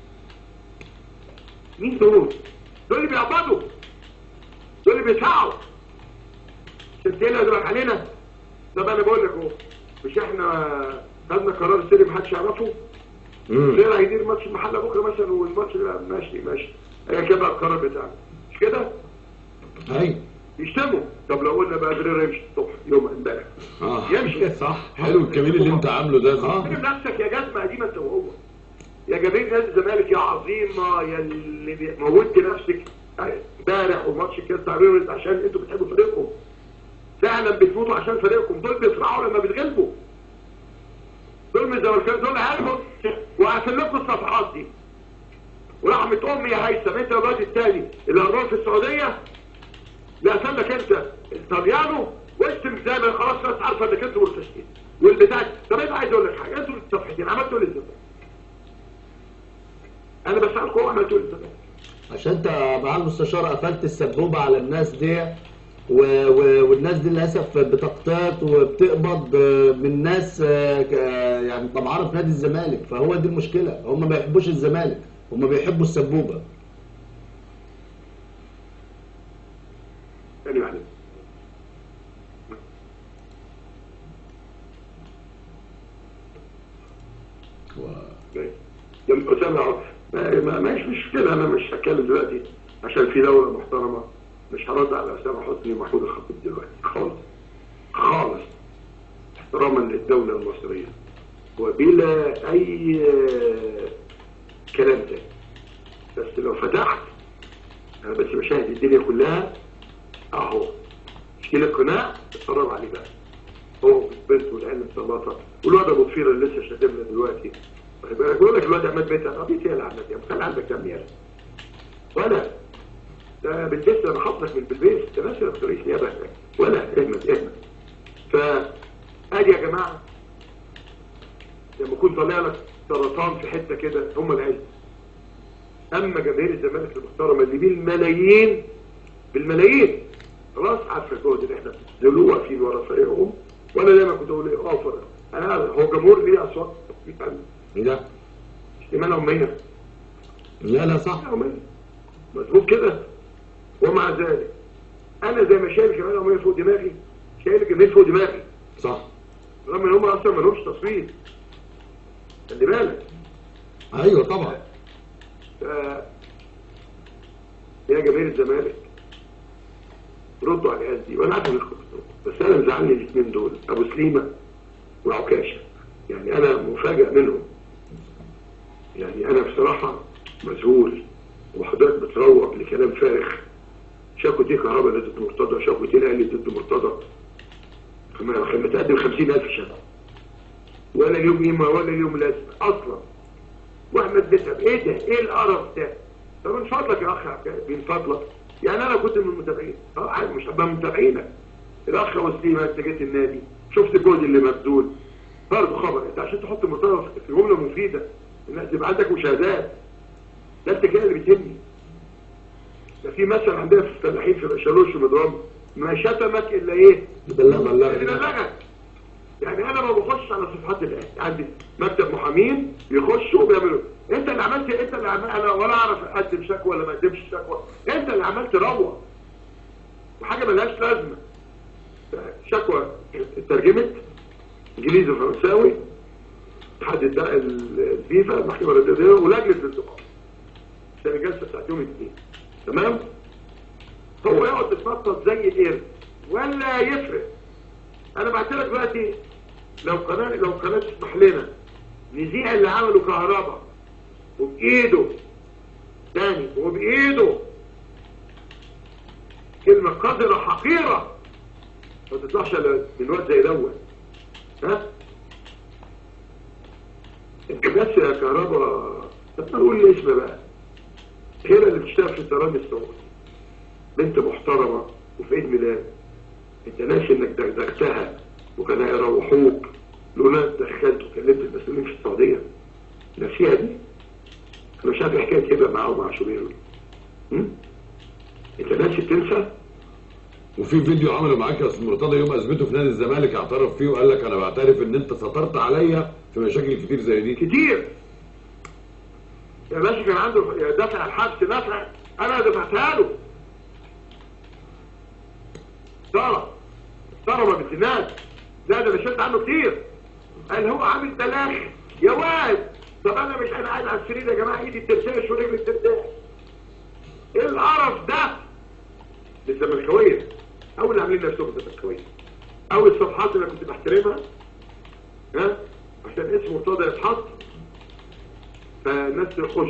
مين دول؟ دول اللي بيقبضوا دول اللي بيدفعوا سنتين دول علينا طب انا بقول لك اهو مش احنا خدنا قرار سري محدش يعرفه مم. غير هيدير ماتش المحله بكره مثلا والماتش ده ماشي ماشي هي كده بقى القرار بتاعنا مش كده؟ ايوه يشتموا طب لو قلنا بقى بريرا يمشي الصبح يوم امبارح اه يمشي صح حلو الكمين اللي انت عامله ده اعمل اه نفسك يا جزمة دي ما انت وهو يا جماهير نادي الزمالك يا عظيمة يا اللي موتت نفسك امبارح وماتش كاس بيراميدز عشان انتوا بتحبوا فريقكم فعلا بتموتوا عشان فريقكم دول بيفرحوا لما بتغلبوا دول من الزمالكاويه دول هلبوا وقفل لكم الصفحات دي ورحمة امي يا هيثم انت الواد الثاني اللي هربان في السعودية لا سلك انت الطليانو واشتم زي ما خلاص الناس عارفه انك انتوا مرتشين والبتاع طب انا عايز اقول لك حاجه انتوا الصفحتين عملتوا ايه للزمالك؟ انا بسالكم هو عملتوا ايه للزمالك؟ عشان انت مع المستشار قفلت السبوبه على الناس دي و... و... والناس دي للاسف بتقتات وبتقبض آه، من ناس آه، ك- آه، يعني طمعانه في نادي الزمالك فهو دي المشكله هم ما بيحبوش الزمالك هم بيحبوا السبوبه تاني معلش جنب اسامه عاطف ما- ما- ماشي مشكله انا مش هتكلم دلوقتي عشان في دوله محترمه مش هرد على اسامه حسني ومحمود الخطيب دلوقتي خالص خالص احتراما للدوله المصريه وبلا اي آه، كلام تاني بس لو فتحت انا بس بشاهد الدنيا كلها اهو تشكيل القناع اتفرج عليه بقى هو بنت والعلم السلاطه والواد ابو طفيره اللي لسه شاتمنا دلوقتي واخد بالك بيقول لك الواد عماد بيت عبيط يا لعنه يا خلي عندك كام يالا ولا ده بالجسد انا حاطك من بالبيت ده بس يا دكتور رئيس نيابه ولا اهمل اهمل فادي يا جماعه لما يكون طالع لك سرطان في حته كده هم العلم اما جماهير الزمالك المحترمه اللي بالملايين بالملايين خلاص عارفه الجهد اللي احنا بنبذلوه واقفين ورا فريقهم وانا دايما كنت اقول ايه اه فرق انا هو جمهور ليه اصوات يعني ده ايمان اميه لا لا صح ايمان اميه مظبوط كده ومع ذلك انا زي ما شايل كمان اميه فوق دماغي شايل الجماهير فوق دماغي صح رغم ان هم اصلا ما لهمش تصويت خلي بالك ايوه طبعا ف... يا جماهير الزمالك ردوا على الناس دي وانا عارف انكم بتردوا. بس انا مزعلني الاثنين دول ابو سليمه وعكاشه يعني انا مفاجئ منهم يعني انا بصراحه مذهول وحضرتك بتروق لكلام فارغ شكوى دي كهرباء اللي ضد مرتضى شكوى دي الاهلي ضد مرتضى كما كان متقدم 50000 شهر ولا اليوم قيمه ولا اليوم لازمه اصلا واحمد بيسأل ايه ده ايه القرف ده طب من فضلك يا اخ عبد- من فضلك يعني انا كنت من المتابعين اه عادي مش هبقى من متابعينك الاخ وسيم انت جيت النادي شفت الجهد اللي مبذول برضه خبر انت عشان تحط مرتبط في جمله مفيده انك تبقى عندك مشاهدات ده انت كده اللي بتهمني ده في مثل عندنا في الفلاحين في بشالوش ومضرام ما شتمك الا ايه؟ بلغ اللي بلغك يعني انا ما بخش على صفحات الاهلي عندي مكتب محامين يخشوا وبيعملوا انت اللي عملت انت اللي عملت انا ولا اعرف اقدم شكوى ولا ما اقدمش شكوى انت اللي عملت روى وحاجه ملهاش لازمه شكوى اترجمت انجليزي وفرنساوي اتحاد الد- ال- الفيفا المحكمه الرياضيه ولجنه الانتقام عشان الجلسه بتاعت يوم الاثنين تمام هو يقعد يتنطط زي القرد ولا يفرق انا بعت لك دلوقتي لو قناه لو قناه تسمح لنا نذيع اللي عمله كهربا وبايده تاني وبايده كلمه قذره حقيره ما تطلعش إلا من وقت زي دوت ها انت بس يا كهربا طب نقول لي اسم بقى هنا اللي بتشتغل في الطيران السعودي بنت محترمه وفي عيد ميلاد انت ناسي انك دغدغتها وكان هيروحوك لولا اتدخلت وكلمت المسؤولين في السعوديه نفسيها دي انا مش عارف إيه حكايه هبه معاه ومع شوبير هم؟ انت ناسي تنسى وفي فيديو عمله معاك يا استاذ مرتضى يوم اثبته في نادي الزمالك اعترف فيه وقال لك انا بعترف ان انت سترت عليا في مشاكل كتير زي دي كتير يا باشا كان عنده دافع الحبس دافع انا دفعتها له سارة سارة ما بنتناش لا ده انا شلت عنه كتير قال هو عامل بلاغ يا واد طب انا مش انا قاعد على السرير يا جماعه ايدي بترتعش ورجلي بترتعش ايه القرف ده للزملكاويه اول اللي عاملين نفسهم زملكاويه اول الصفحات اللي أنا كنت بحترمها ها عشان اسم مرتضى يتحط فالناس تخش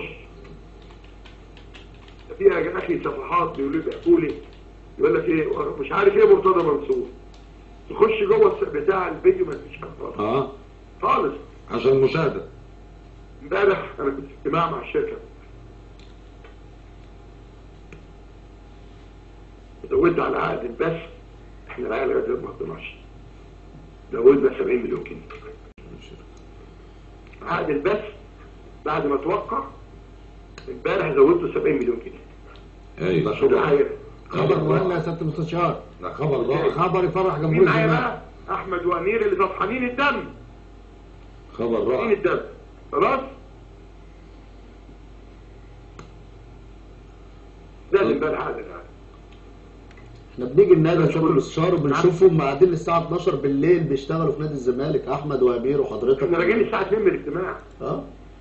فيها يا اخي صفحات بيقولوا لي بيحكوا لي يقول لك ايه مش عارف ايه مرتضى منصور تخش جوه الس- بتاع الفيديو ما فيش حاجه خالص اه خالص عشان المشاهده امبارح انا كنت في اجتماع مع الشركه زودنا على عقد البث احنا العقد لغايه دلوقتي ما قدمناش زودنا 70 مليون جنيه عقد البث بعد ما توقع امبارح زودته 70 مليون جنيه ايوه شو معايا خبر مهم يا سياده المستشار ده خبر ضخم خبر يفرح جمهور مين معايا الزمالك بقى احمد وامير اللي طفحانين الدم خبر طفحانين رائع الدم خلاص ده اللي امبارح عقد العقد احنا بنيجي النادي يا سياده المستشار وبنشوفهم قاعدين للساعه 12 بالليل بيشتغلوا في نادي الزمالك احمد وامير وحضرتك احنا راجعين الساعه 2 من الاجتماع اه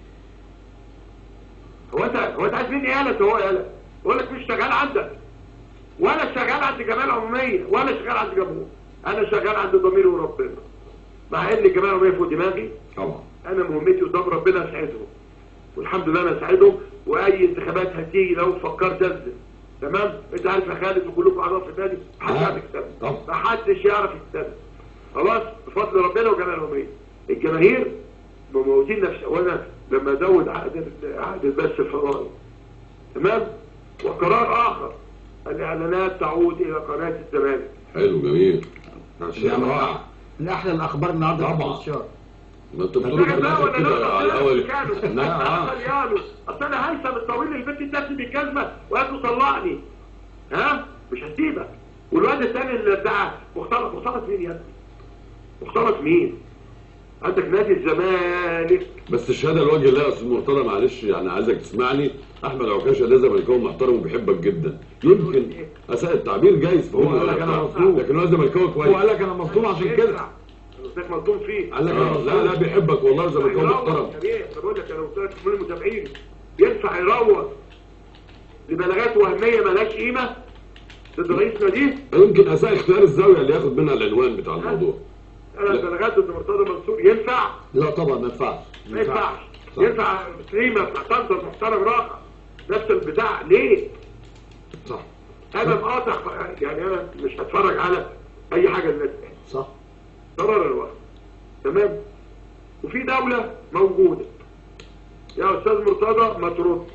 هو انت هو انت عايز مني يالا هو يالا بقول لك مش شغال عندك ولا شغال عند جمال عموميه ولا شغال عند جمهور انا شغال عند ضميري وربنا مع ان جمال عموميه فوق دماغي طبعا انا مهمتي قدام ربنا اساعدهم والحمد لله انا اساعدهم واي انتخابات هتيجي لو فكرت انزل تمام انت عارف يا خالد وكلكم اعضاء في النادي محدش آه. يعرف يكتب طبعا. محدش يعرف يكتب خلاص بفضل ربنا وجمال العموميه الجماهير مموتين نفس وانا لما ازود عقد ال- عقد البث الفضائي تمام وقرار اخر الاعلانات تعود الى قناه الزمالك حلو جميل ده شيء رائع من احلى الاخبار النهارده يا سيادة طبعا. المستشار ما انت بتقول في لا لا الاخر ولا كده على الاول لا لا اه يالو اصل انا هيثم الطويل البنت النفسي بالكلمه وقالت له طلقني ها مش هسيبك والواد الثاني اللي ادعى مختلط مختلط مين يا ابني؟ مختلط مين؟ عندك نادي الزمالك بس الشهاده لوجه الله يا استاذ مرتضى معلش يعني عايزك تسمعني احمد عكاشه ده زملكاوي محترم وبيحبك جدا يمكن اساء التعبير جايز فهو هو قال لك أنا مظلوم. لكن هو زملكاوي كويس هو قال لك انا مظلوم عشان كده ينفع. قلت لك مظلوم فيه قال لك أنا- لا لا بيحبك والله زملكاوي يروح محترم يا بيه، انا بقول لك انا قلت لك كل المتابعين ينفع يروج لبلاغات وهميه ملهاش قيمه ضد رئيس ناديه يمكن اساء اختيار الزاويه اللي ياخد منها العنوان بتاع الموضوع انا لا. بلاغات ضد مرتضى منصور ينفع لا طبعا ما ينفعش ما ينفعش صح. ينفع سليمه بتاع طنطا محترم راقع نفس البتاع ليه؟ صح انا مقاطع يعني انا مش هتفرج على اي حاجه الناس صح قرار الوقت تمام وفي دولة موجودة يا أستاذ مرتضى ما تردش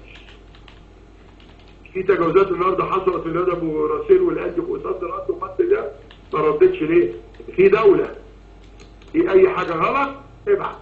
في تجاوزات النهارده حصلت في الواد ابو راسيل والقلب وقصاد الارض ومد ده ما ردتش ليه؟ في دولة في أي حاجة غلط ابعت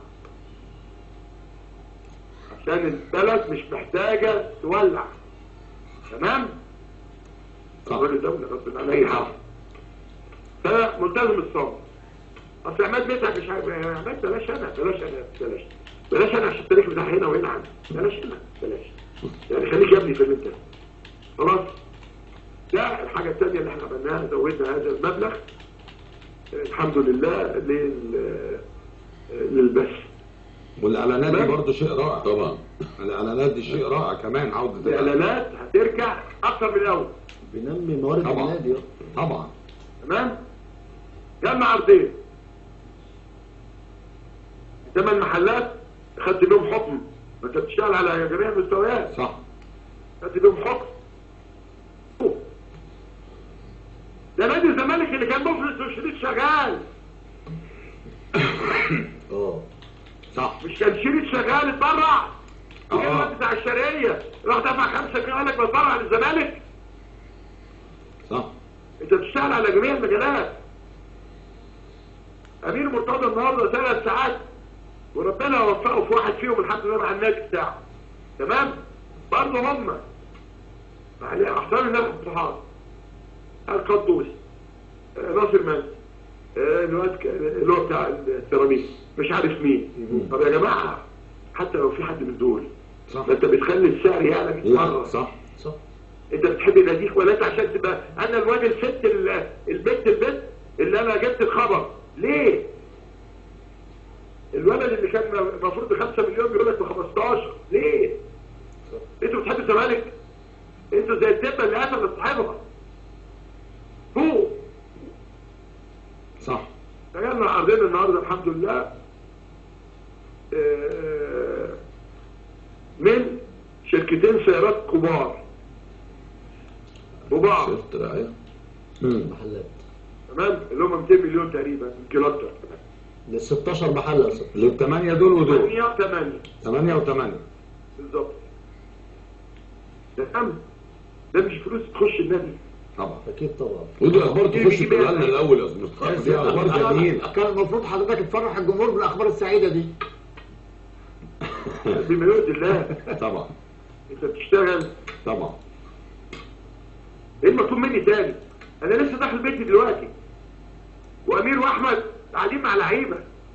عشان البلد مش محتاجة تولع تمام؟ صح. الراجل الدولة غصب عن أي حاجة فملتزم الصمت اصل عماد متعب مش عارف يا عماد بلاش انا بلاش انا بلاش بلاش انا عشان التاريخ بتاع هنا وهنا عندي بلاش انا بلاش يعني خليك يا ابني في اللي انت خلاص ده الحاجه الثانيه اللي احنا عملناها زودنا هذا المبلغ آه، الحمد لله لل آه، للبث والاعلانات دي تمام. برضه شيء رائع طبعا الاعلانات دي شيء رائع كمان عوده الاعلانات هترجع اكتر من الاول بينمي موارد طبعا. النادي آه. طبعا تمام جمع عرضين ثمان محلات خدت لهم حكم ما انت بتشتغل على جميع المستويات صح خدت لهم حكم ده نادي الزمالك اللي كان مفلس وشريك شغال اه صح مش كان شريك شغال اتبرع آه. وجه الواد بتاع الشرقيه راح دفع خمسة جنيه قال لك بتبرع للزمالك صح انت بتشتغل على جميع المجالات امير مرتضى النهارده ثلاث ساعات وربنا وفقه في واحد فيهم الحمد لله مع النادي بتاعه تمام برضه هم يعني احسن الناس الصحاب القدوس آه، ناصر مان آه، الواد ك- اللي هو بتاع السيراميك مش عارف مين طب يا جماعه حتى لو في حد من دول صح ما انت بتخلي السعر يعلى 100 لا مره صح صح انت بتحب ناديك ولا انت عشان تبقى انا الواد الست ال- البنت البنت اللي انا جبت الخبر ليه الولد اللي كان المفروض ب 5 مليون بيقول لك ب 15 ليه انتوا بتحبوا الزمالك انتوا زي الدبه اللي قتلت صاحبها فوق صح تجمع عرضنا النهارده الحمد لله آه، من شركتين سيارات كبار وبعض شفت رأيه مم. محلات تمام اللي هم 200 مليون تقريبا يمكن اكتر كمان ده 16 محل يا استاذ للثمانية دول ودول 8 8 ثمانية وثمانية بالظبط تمام ده مش فلوس تخش النادي طبعا اكيد طبعا ودي اخبار تخش تقولها لنا الاول يا استاذ مصطفى دي اخبار جميلة كان المفروض حضرتك تفرح الجمهور بالاخبار السعيده دي بما يرضي الله طبعا انت بتشتغل طبعا ايه المطلوب مني تاني انا لسه داخل بيتي دلوقتي وامير واحمد قاعدين مع لعيبه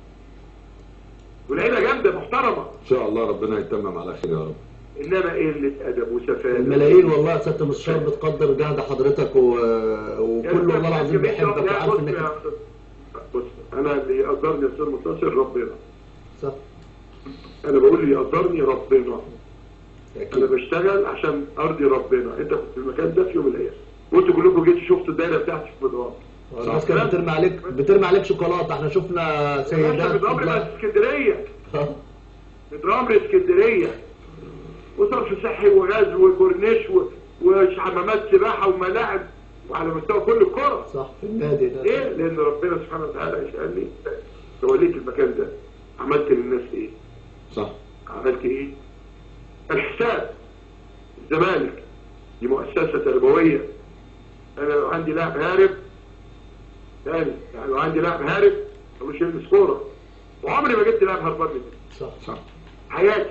ولعيبه جامده محترمه ان شاء الله ربنا يتمم على خير يا رب انما قله ادب وسفاله الملايين والله يا سياده المستشار بتقدر جهد حضرتك و... وكل والله العظيم بيحبك وعارف بص انك يا أستاذ- بص انا اللي يقدرني يا استاذ منتصر ربنا صح انا بقول اللي يقدرني ربنا انا اكيد بشتغل عشان ارضي ربنا انت كنت في المكان ده في يوم من الايام وانتوا كلكم جيتوا شفتوا الدايره بتاعتي في مدران الناس كانت بترمي عليك بترمي عليك شوكولاته احنا شفنا سيدات مدران لا. اسكندريه مدران اسكندريه وصرف صحي وغاز وكورنيش و- وحمامات سباحه وملاعب وعلى مستوى كل الكره صح في النادي ده ليه؟ لان ربنا سبحانه وتعالى يسالني توليت المكان ده عملت للناس ايه؟ صح عملت ايه؟ الحساب الزمالك دي مؤسسة تربوية انا لو عندي لاعب هارب تاني يعني لو عندي لاعب هارب مش يلبس كورة وعمري ما جبت لاعب هربان مني صح صح حياتي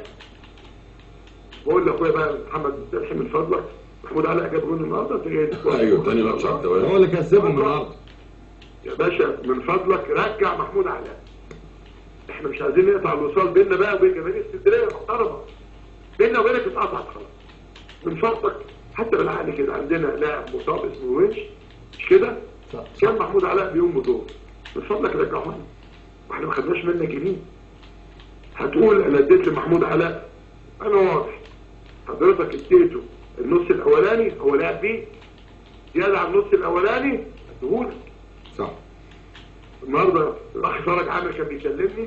بقول لاخويا بقى محمد مستلحي من فضلك محمود علاء جاب جول النهارده انت جاي تقول- ايوه تاني ماتش على الدوام هو اللي كسبهم النهارده يا باشا من فضلك رجع محمود علاء احنا مش عايزين نقطع الوصال بيننا بقى وبين جماهير اسكندريه محترمه بيننا وبينك اتقطعت خلاص من فضلك حتى بالعقل كده عندنا لاعب مصاب اسمه وينش مش كده صح كان محمود علاء بيقوم بدور من فضلك رجعه لنا واحنا ما خدناش منك جنيه هتقول انا اديت لمحمود علاء انا واضح حضرتك اديته النص الاولاني هو لعب بيه زياده على النص الاولاني اديهولك صح النهارده الاخ فرج عامر كان بيكلمني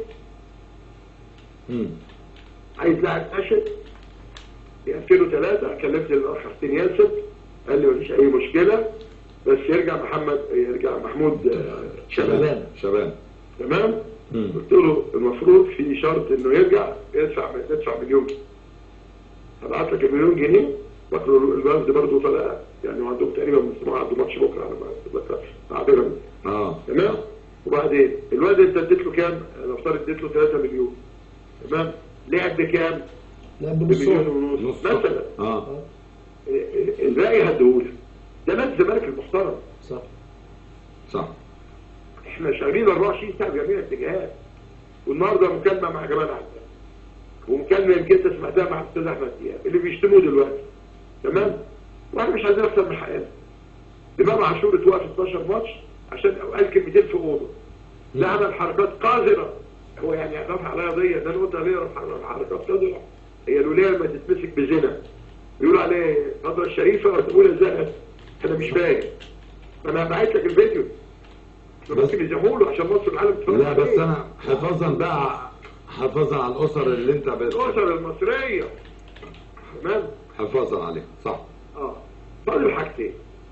مم. عايز لاعب ناشئ في 2003 كلمت الاخ حسين ياسر قال لي مفيش اي مشكله بس يرجع محمد يرجع محمود آه، شباب شباب شباب تمام مم. قلت له المفروض في شرط انه يرجع يدفع يدفع مليون جنيه هبعت لك المليون جنيه باكلوا الوفد برضه طلع يعني وعندهم تقريبا مسموع عنده ماتش بكره على ما اتذكر مع بيراميدز اه تمام وبعدين الواد انت اديت له كام؟ انا افترض اديت له 3 مليون تمام لعب بكام؟ لا بمليون بنص ونص نص مثلا اه الباقي هديهولك ده نادي الزمالك المحترم صح صح احنا شغالين 24 ساعه في جميع الاتجاهات والنهارده مكالمه مع جمال عبد ومكالمه يمكن انت سمعتها مع الاستاذ احمد دياب اللي بيشتموه دلوقتي تمام واحنا مش عايزين اكتر من حقنا امام عاشور اتوقف 12 ماتش عشان قال كلمتين في اوضه ده عمل حركات قذره هو يعني رفع عليها قضيه ده انا قلت عليه رفع حركات قذره هي الولايه لما تتمسك بزنا بيقولوا عليه نظره الشريفه وتقول ازاي انا مش فاهم انا بعت لك الفيديو احنا ممكن يزعموا له عشان مصر العالم تتفرج لا بس عليه. انا حفاظا بقى حفاظا على الاسر اللي انت بت... الاسر المصريه تمام حفاظا عليها صح اه فاضل حاجتين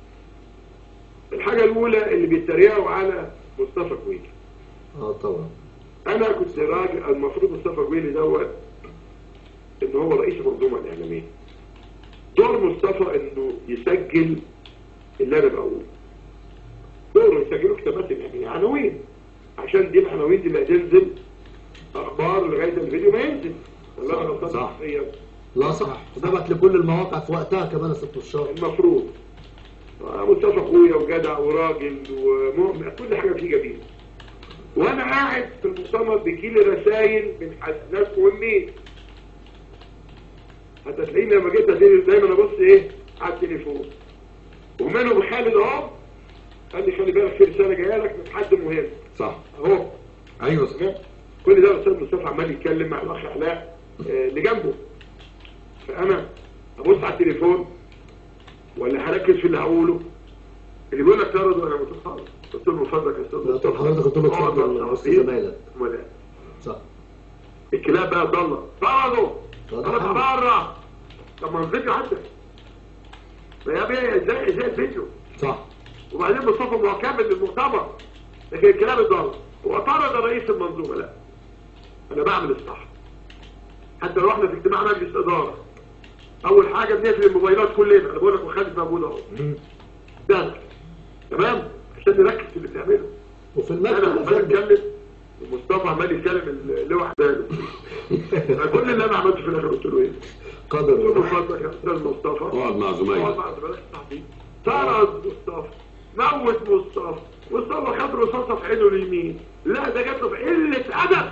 الحاجه الاولى اللي بيتريقوا على مصطفى كويلي اه طبعا انا كنت راجل المفروض مصطفى كويلي دوت ان هو رئيس المنظومه الاعلاميه دور مصطفى انه يسجل اللي انا بقوله دوره يسجلوا كتابات يعني عناوين عشان عشان دي العناوين دي اللي هتنزل اخبار لغايه الفيديو ما ينزل ولا صح، انا غلطان صح. هي لا صح ثبت لكل المواقع في وقتها كمان يا ست الشهر المفروض مصطفى اخويا وجدع وراجل ومؤمن كل حاجه فيه جميله وانا قاعد في المؤتمر بيجيلي رسايل من حد- ناس مهمين حتى تلاقيني لما جيت أدير دايما ابص ايه على التليفون ومنهم خالد اهو قال لي خلي بالك في رساله جايه لك من حد مهم صح اهو ايوه صح. تمام كل ده الاستاذ مصطفى عمال يتكلم مع الاخ علاء آه، اللي جنبه فانا ابص على التليفون ولا هركز في اللي هقوله اللي بيقول لك تعرض وانا متخلص قلت له من فضلك يا استاذ لا، طب حضرتك قلت له اقعد اتفضل مع وسط الصحفيين. زمايلك. أمال إيه؟ صح الكلاب بقى ضلة طردوا طب انا حلو. بره طب ما الفيديو عندك ما يا بيه ازاي ازاي الفيديو صح وبعدين مصطفى ما هو كامل للمؤتمر لكن الكلام الضال هو طرد رئيس المنظومه لا انا بعمل الصح حتى لو احنا في اجتماع مجلس اداره اول حاجه بنقفل الموبايلات كلنا انا بقول لك وخالد موجود اهو ده تمام عشان نركز في اللي بنعمله وفي انا المكتب عمال يا فندم. اتكلم ومصطفى عمال يتكلم اللوح باله فكل اللي انا عملته في الاخر قلت له ايه؟ قلت له قدر من فضلك يا استاذ مصطفى اقعد مع اقعد زمايلك مع زملائك الصحفيين طرد مصطفى موت مصطفى مصطفى خد رصاصه في عينه اليمين لا ده جات له في قله ادب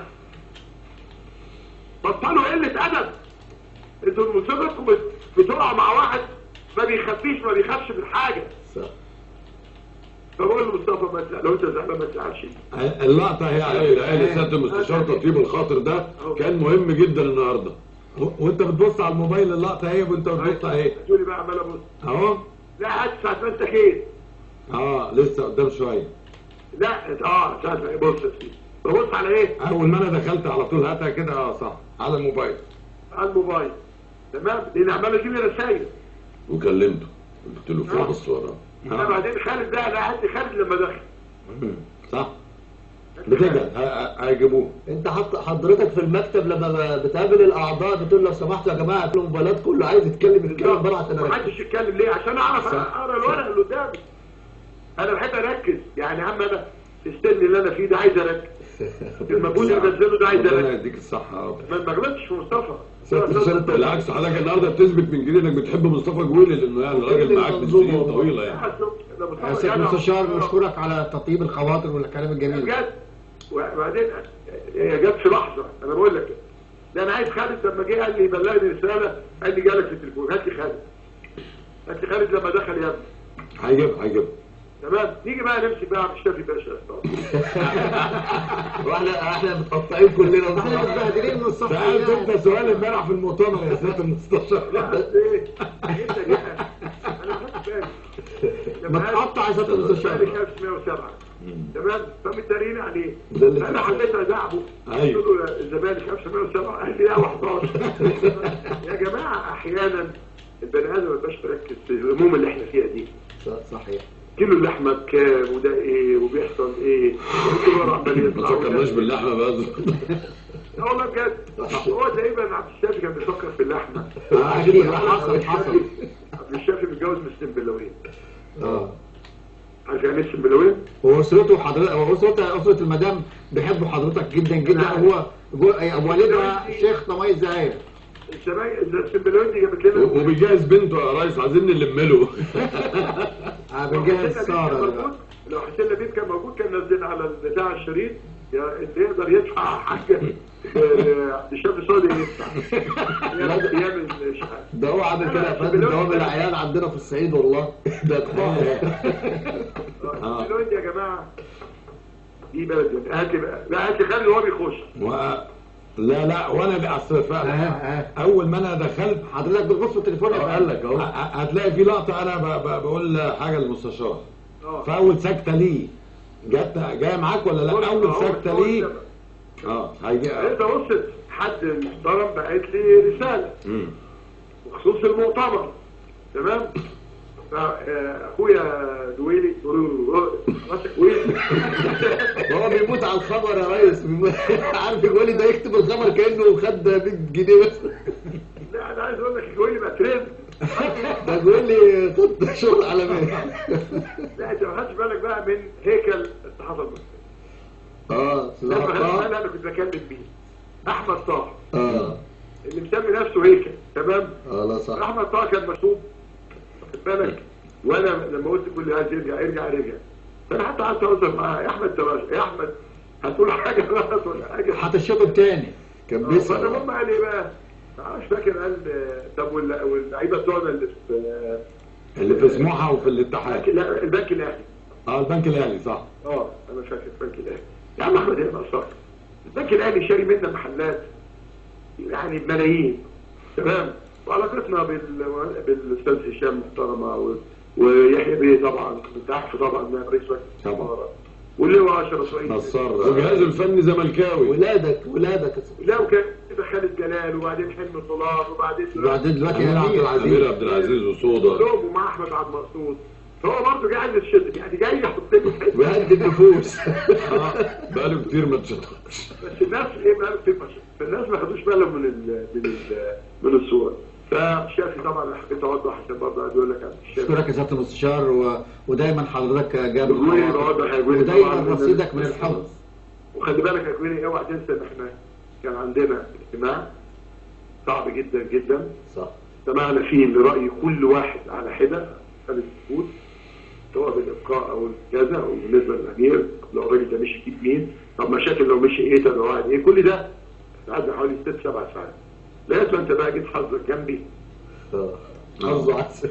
بطلوا قله ادب انتوا مصيبتكم بت- بتقعوا مع واحد ما بيخفيش ما بيخافش من حاجه صح فبقول لمصطفى ما تزعل لو انت زعلان ما تزعلش اللقطه هي عائل عائل سياده المستشار تطيب الخاطر ده كان مهم جدا النهارده و- وانت بتبص على الموبايل اللقطه اهي وانت بتبص اهي تقولي بقى عمال ابص اهو لا هات ساعه ما انت خير اه لسه قدام شويه لا اه ساعه ما بص يا سيدي ببص على ايه؟ اول ما انا دخلت على طول هاتها كده اه صح على الموبايل على الموبايل تمام لان عمال يجيب لي رسايل وكلمته قلت له فوق الصوره آه. بعدين خالد ده انا قعدت خالد لما دخل صح بتجد هيجيبوه انت حط حضرتك في المكتب لما بتقابل الاعضاء بتقول لو سمحتوا يا جماعه اقفلوا الموبايلات كله عايز يتكلم يتكلم بره عشان اركز محدش يتكلم ليه عشان اعرف صح. اقرا الورق اللي قدامي انا بحب اركز يعني يا عم انا في السن اللي انا فيه ده عايز اركز المجهود اللي بنزله ده عايز ربنا اركز يديك الصحه يا رب ما ما غلطتش في مصطفى بالعكس حضرتك النهارده بتثبت من جديد انك بتحب مصطفى جويلي لانه يعني راجل معاك من سنين طويله يعني يا سيد المستشار بنشكرك على تطيب الخواطر والكلام الجميل ده. بجد وبعدين هي جت في لحظه انا بقول لك ده انا عايز خالد لما جه قال لي بلغني رساله قال لي جالك في التليفون هات لي خالد هات لي خالد لما دخل يا ابني هيجيبها هيجيبها تمام نيجي بقى نمسك بقى على الشافي باشا واحنا احنا متقطعين كلنا احنا متبهدلين من سالت الصفحات انت سؤال امبارح في المؤتمر يا سياده المستشار لا بس ايه انت جاي انا خدت بالي لما قال- متقطع يا سياده المستشار بالي 1907 تمام فمتدارين عليه ده اللي انا فيه. حبيت ازعبه أيوه. قلت له الزمالك 1907 قال لي لا 11 يا جماعه احيانا البني ادم ما يبقاش مركز في الهموم اللي احنا فيها دي صح- صحيح كيلو اللحمه بكام وده ايه وبيحصل ايه والدولار عمال ما يطلع تفكرناش وده- باللحمه بقى لا والله بجد هو تقريبا عبد الشافي كان بيفكر في اللحمه اكيد حصل حصل عبد الشافي متجوز من السنبلاوين اه عارف يعني ايه السنبلاوين؟ واسرته حضرتك واسرته اسره المدام بيحبوا حضرتك جدا جدا نعم. هو جو- والدها شيخ طمي زهير السباي السنبلاوين دي جابت لنا وبيجهز بنته يا ريس عايزين نلم له آه، لو بنجهز حسين لبيب ساره كان دلوقتي. موجود لو حسين لبيب كان موجود كان نزل على بتاع الشريط يا اللي يقدر يدفع حاجه آه، عبد الشافي صادق يدفع يعمل- يعمل شحات ده هو عامل كده يا فندم ده هو من العيال عندنا في الصعيد والله ده اقطاع السنبلاوين دي يا جماعه دي بلد هات لي بقى لا هات لي خالد وهو بيخش و... لا لا وانا اللي اصل ف- آه، آه. اول ما انا دخلت حضرتك بتبص في التليفون يا قال لك ه- اهو هتلاقي في لقطه انا ب... ب... بقول حاجه للمستشار اه فاول سكته ليه جت جايه معاك ولا لا اول سكته ليه اه هيجي انت وصلت حد محترم بعت لي رساله مم. بخصوص المؤتمر تمام فاخويا دويلي راسك ويلي هو بيموت على الخبر يا ريس بيموت. عارف يقول لي ده يكتب الخبر كانه خد 100 جنيه بس لا انا عايز اقول لك دويلي بقى ترند ده بيقول لي خد شغل على مين لا انت ما خدتش بالك بقى من هيكل الصحافه المصريه اه استاذ لما عطاء انا انا كنت بكلم بيه احمد طه اه اللي مسمي نفسه هيك تمام اه لا صح احمد طه كان مشهور واخد بالك وانا لما قلت كل عايز يرجع يرجع يرجع فانا حتى قعدت اهزر معاه يا احمد تبقى- يا احمد هتقول حاجه غلط ولا حاجه هتشطب تاني كان فانا بيسأل هم قال ايه بقى؟ أنا مش فاكر قال آه، طب وال- واللعيبه بتوعنا اللي في آه، اللي في سموحه وفي الاتحاد البنك- لا، البنك الاهلي اه البنك الاهلي صح اه انا مش فاكر البنك الاهلي يا عم احمد ايه ناقصك البنك الاهلي شاري منا محلات يعني بملايين تمام وعلاقتنا بال بالاستاذ هشام محترمه و... ويحيى بيه طبعا انت عارف طبعا انه رئيس مجلس طبعا. الإدارة. واللي هو اشرف رئيس نصار والجهاز الفني زملكاوي ولادك ولادك يا أستاذ. لا وكان كده خالد جلال وبعدين حلمي طلال وبعدين وبعدين دلوقتي أمير عبد أمير العزيز. امير عبد العزيز وصودا كلهم ومع احمد عبد المقصود فهو برضه جاي عايز يشد يعني جاي يحط لي في حته ويهدي النفوس بقاله كتير ما اتشطبش بس الناس ايه بقى بتبقى فالناس ما خدوش بالهم من ال من ال من الصور فالشافي طبعا أنا حبيت اوضح عشان برضه قاعد يقول لك عن الشافي اشكرك يا سياده المستشار و... ودايما حضرتك جاب بقولي الخواطر. بوضح يا جولي طبعاً ودايما من رصيدك من ال- الحب وخلي بالك يا جولي اوعى تنسى ان احنا كان عندنا اجتماع صعب جدا جدا صح سمعنا فيه لرأي كل واحد على حدة خد السكوت سواء بالإبقاء أو الكذا أو بالنسبة للأمير لو الراجل ده مشي يجيب مين طب مشاكل لو مشي إيه طب لو قاعد إيه كل ده قعدنا حوالي ست سبع ساعات لغاية ما أنت بقى جيت حظك جنبي اه حظه عسل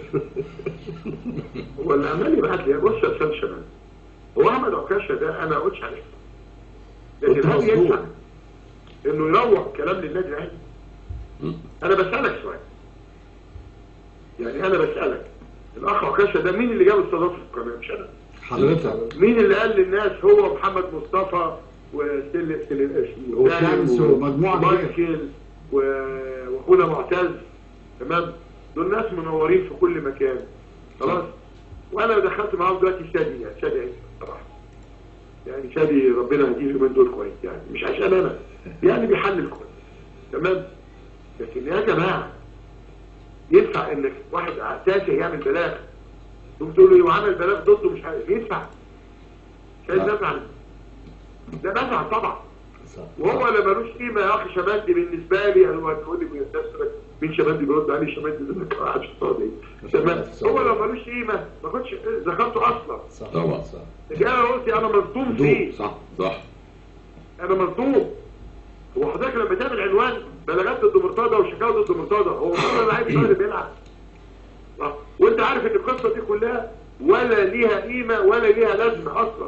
هو اللي عمال يبعت لي بص يا أستاذ شمال هو أحمد عكاشة ده أنا ما قلتش عليه قلت لكن هل مظبوط. ينفع إنه يروح كلام للنادي الأهلي؟ أنا بسألك سؤال يعني أنا بسألك الأخ عكاشة ده مين اللي جاب استضافة القناة مش أنا حضرتك مين اللي قال للناس هو محمد مصطفى وسل سل وشمس ومجموعة كبيرة. ومايكل و- واخونا معتز تمام دول ناس منورين في كل مكان خلاص وانا دخلت معاهم دلوقتي شادي يعني شادي عيسى بصراحه يعني شادي ربنا يهديه اليومين دول كويس يعني مش عشان انا يعني بيحلل كويس تمام لكن يا جماعه ينفع انك واحد تافه يعمل بلاغ تقوم تقول له يبقى عمل بلاغ ضده مش عارف ينفع كان لا. نزعل ده نزعل طبعا صح وهو لا ملوش قيمه يا اخي شمالدي بالنسبه لي انا هتقول لي من الناس تقول لك مين شمالدي بيرد عليه شمالدي ده ما قاعدش فاضي تمام هو لو ملوش قيمه ما كنتش ذكرته اصلا صح طبعا. صح لكن انا قلت انا مصدوم فيه صح صح انا مصدوم هو حضرتك لما تعمل عنوان بلاغات ضد مرتضى وشكاوى ضد مرتضى هو مرتضى لعيب صغير بيلعب آه. وانت عارف ان القصه دي كلها ولا ليها قيمه ولا ليها لازمه اصلا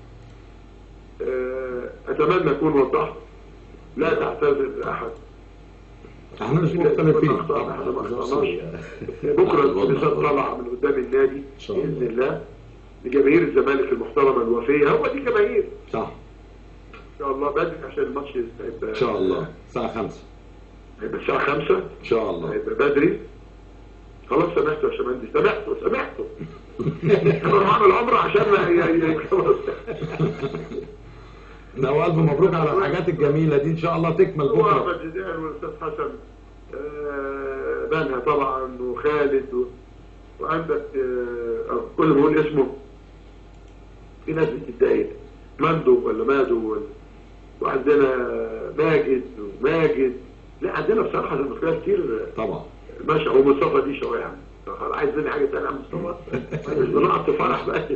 آه، اتمنى اكون وضحت لا تعتذر لاحد احنا مش مختلفين احنا ما اخطأناش بكره الاتحاد طالع من قدام النادي شاء الله. باذن الله لجماهير الزمالك المحترمه الوفيه هو دي جماهير صح ان شاء الله بدري عشان الماتش هيبقى ان شاء الله الساعه 5 هيبقى الساعه 5 ان شاء الله هيبقى بدري خلاص سمحته يا شمال دي سمحته سمحته انا اروح اعمل عمره عشان ما ي- ي- خلاص لا والف مبروك على الحاجات الجميله دي ان شاء الله تكمل هو بكره احمد زيدان والاستاذ حسن آه، بنها طبعا وخالد و... وعندك آه، آه، كل ما بقول اسمه في ناس بتتضايق مندو ولا مادو ولا وعندنا ماجد وماجد لا عندنا بصراحه زملكاويه كتير طبعا ماشي هو مصطفى دي شويه يعني خلاص عايز مني حاجه ثانيه يا عم مصطفى مش بنقعد في فرح بقى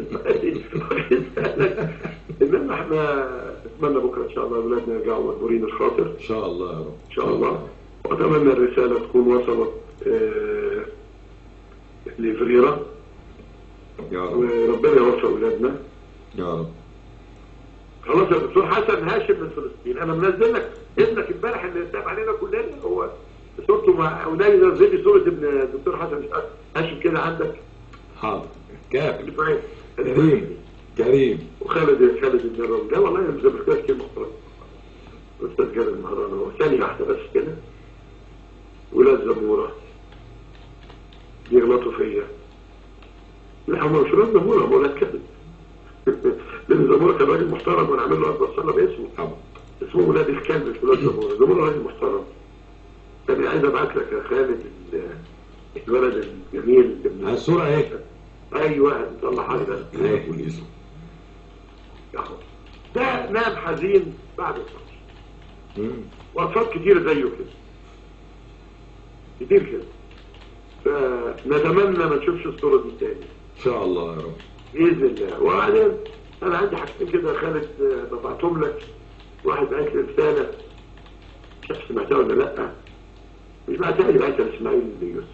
انما احنا نتمنى بكره ان شاء الله اولادنا يرجعوا مجبورين الخاطر ان شاء الله يا رب ان شاء الله واتمنى الرساله تكون وصلت آه، لفريرة يا رب وربنا يوفق اولادنا يا رب خلاص يا دكتور حسن هاشم من فلسطين انا منزل لك ابنك امبارح اللي تاب علينا كلنا هو صورته مع اولادي نزل لي صوره ابن الدكتور حسن هاشم كده عندك حاضر كافي اللي معايا. كريم كريم وخالد خالد النبوي ده والله انا زملكاوي كتير محترم استاذ جابر المهران هو ثانيه واحده بس كده ولاد زموره يغلطوا فيا لا هم مش ولاد زموره هم ولاد كذب لان زموره كان راجل محترم وانا عامل له اكبر صلاه باسمه طبعا اسمه ولاد الكلب مش ولاد زموره زموره راجل محترم كان عايز ابعت لك يا خالد ال- الولد الجميل ابن- الصوره اهي ايوه طلع حاجه اهي والاسم يا حب. ده نام حزين بعد الماتش مم. واطفال كتير زيه كده كتير كده فنتمنى ما نشوفش الصوره دي تاني ان شاء الله يا رب باذن الله وبعدين انا عندي حاجتين كده يا خالد آه، ببعتهم لك واحد بعت لي رساله مش عارف سمعتها ولا لا مش بعتها لي بعتها لاسماعيل يوسف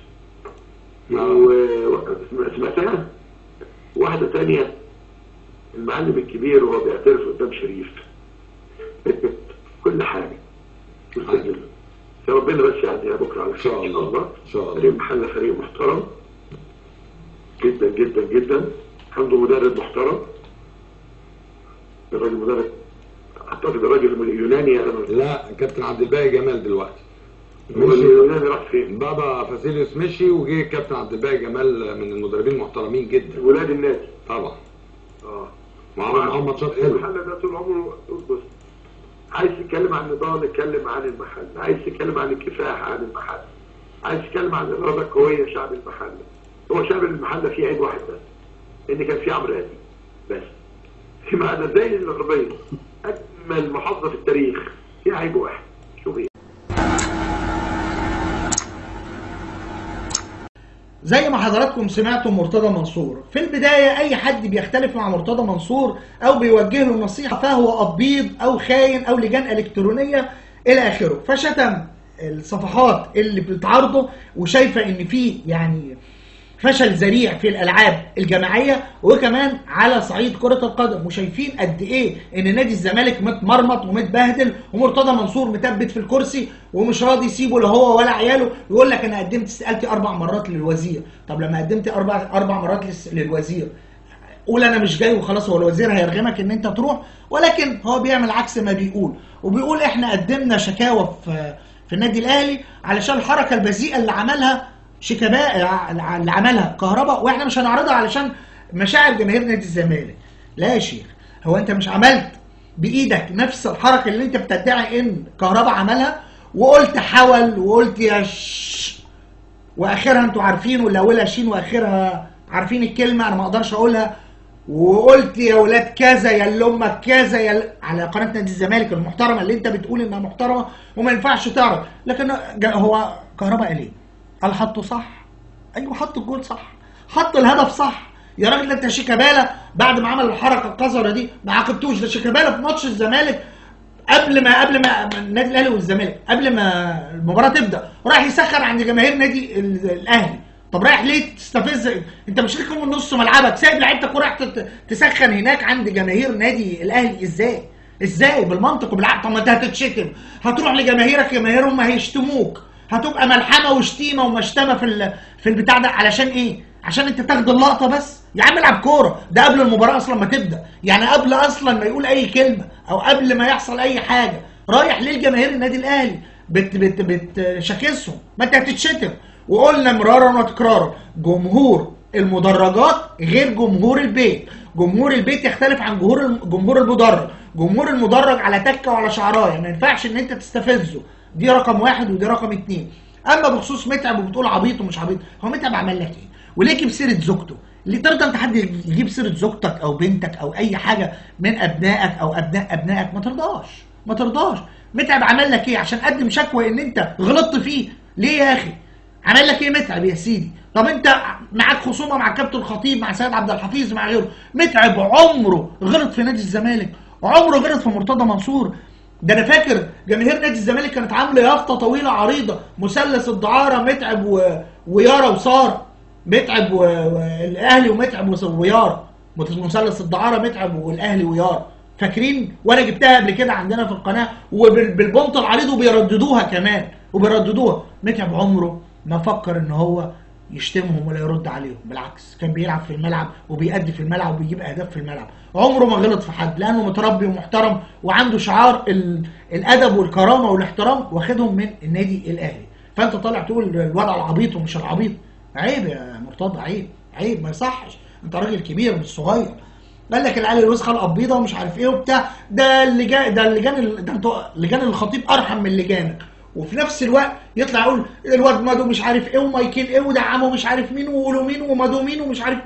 و- و- سمعتها واحده ثانيه المعلم الكبير وهو بيعترف قدام شريف كل حاجه مسجله يا ربنا بس يعديها بكره على ان شاء الله ان شاء فريق الله محل فريق محترم جدا جدا جدا عنده مدرب محترم الراجل مدرب اعتقد الراجل من اليوناني انا لا كابتن عبد الباقي جمال دلوقتي هو مشي اليوناني راح فين؟ بابا فاسيليوس مشي وجه كابتن عبد الباقي جمال من المدربين المحترمين جدا ولاد النادي طبعا اه وعمل معاهم ماتشات حلوه المحل ده طول عمره بص عايز تتكلم عن النظام نتكلم عن المحل عايز تتكلم عن الكفاح عن المحل عايز تتكلم عن الاراده القويه شعب المحل هو شعب المحل فيه عيب واحد بس ان كان فيه عمرو ادي بس فيما عدا زي الغربيه اجمل محافظه في التاريخ فيها عيب واحد شوف ايه زي ما حضراتكم سمعتوا مرتضى منصور في البداية أي حد بيختلف مع مرتضى منصور أو بيوجه له نصيحة فهو أبيض أو خاين أو لجان إلكترونية إلى آخره فشتم الصفحات اللي بتعارضه وشايفة إن في يعني فشل ذريع في الالعاب الجماعيه وكمان على صعيد كره القدم وشايفين قد ايه ان نادي الزمالك متمرمط ومتبهدل ومرتضى منصور مثبت في الكرسي ومش راضي يسيبه لا هو ولا عياله يقول لك انا قدمت استقالتي اربع مرات للوزير طب لما قدمت اربع اربع مرات للس- للوزير قول انا مش جاي وخلاص هو الوزير هيرغمك ان انت تروح ولكن هو بيعمل عكس ما بيقول وبيقول احنا قدمنا شكاوى في في النادي الاهلي علشان الحركه البذيئه اللي عملها شيكابالا اللي عملها كهرباء واحنا مش هنعرضها علشان مشاعر جماهير نادي الزمالك لا يا شيخ هو انت مش عملت بايدك نفس الحركه اللي انت بتدعي ان كهرباء عملها وقلت حول وقلت يا ش... واخرها انتوا عارفين واللي اولها شين واخرها عارفين الكلمه انا ما اقدرش اقولها وقلت يا ولاد كذا يا اللي امك كذا يا ال- على قناه نادي الزمالك المحترمه اللي انت بتقول انها محترمه وما ينفعش تعرض لكن جا- هو كهرباء قال ايه؟ قال حطه صح ايوه حط الجول صح حط الهدف صح يا راجل ده انت شيكابالا بعد ما عمل الحركه القذره دي ما عاقبتوش ده شيكابالا في ماتش الزمالك قبل ما قبل ما ما النادي الاهلي والزمالك قبل ما المباراه تبدا رايح يسخن عند جماهير نادي ال- الاهلي طب رايح ليه تستفز انت مش ليك من نص ملعبك سايب لعيبتك ورايح تت- تسخن هناك عند جماهير نادي الاهلي ازاي ازاي بالمنطق وبالعقل طب ما انت هتتشتم هتروح لجماهيرك جماهيرهم هيشتموك هتبقى ملحمه وشتيمه ومشتمه في ال- في البتاع ده علشان ايه عشان انت تاخد اللقطه بس يا عم العب كوره ده قبل المباراه اصلا ما تبدا يعني قبل اصلا ما يقول اي كلمه او قبل ما يحصل اي حاجه رايح ليه لجماهير النادي الاهلي بت بت بتشاكسهم ما انت هتتشتم وقلنا مرارا وتكرارا جمهور المدرجات غير جمهور البيت جمهور البيت يختلف عن جمهور الم- جمهور المدرج جمهور المدرج على تكه وعلى شعرايه ما ينفعش ان انت تستفزه دي رقم واحد ودي رقم اتنين اما بخصوص متعب وبتقول عبيط ومش عبيط هو متعب عمل لك ايه وليه يجيب سيره زوجته ليه ترضى انت حد يجيب سيره زوجتك او بنتك او اي حاجه من ابنائك او ابناء ابنائك ما ترضاش ما ترضاش متعب عمل لك ايه عشان قدم شكوى ان انت غلطت فيه ليه يا اخي عمل لك ايه متعب يا سيدي طب انت معاك خصومه مع كابتن الخطيب مع سيد عبد الحفيظ مع غيره متعب عمره غلط في نادي الزمالك عمره غلط في مرتضى منصور ده انا فاكر جماهير نادي الزمالك كانت عامله يافطه طويله عريضه مثلث الدعاره متعب و... ويارا وساره متعب و- والاهلي ومتعب وس- ويارا مثلث الدعاره متعب والاهلي ويارا فاكرين وانا جبتها قبل كده عندنا في القناه وبالبنط العريض وبيرددوها كمان وبيرددوها متعب عمره ما فكر ان هو يشتمهم ولا يرد عليهم بالعكس كان بيلعب في الملعب وبيأدي في الملعب وبيجيب اهداف في الملعب عمره ما غلط في حد لانه متربي ومحترم وعنده شعار ال... الادب والكرامه والاحترام واخدهم من النادي الاهلي فانت طالع تقول الوضع العبيط ومش العبيط عيب يا مرتضى عيب عيب ما يصحش انت راجل كبير مش صغير قال لك العيال الوسخه القبيضه ومش عارف ايه وبتاع ده اللجان ده اللجان ال- ده انتوا لجان الخطيب ارحم من لجانك وفي نفس الوقت يطلع يقول الواد مادو مش عارف ايه ومايكل ايه ودعمه مش عارف مين وقولوا مين ومادو مين ومش عارف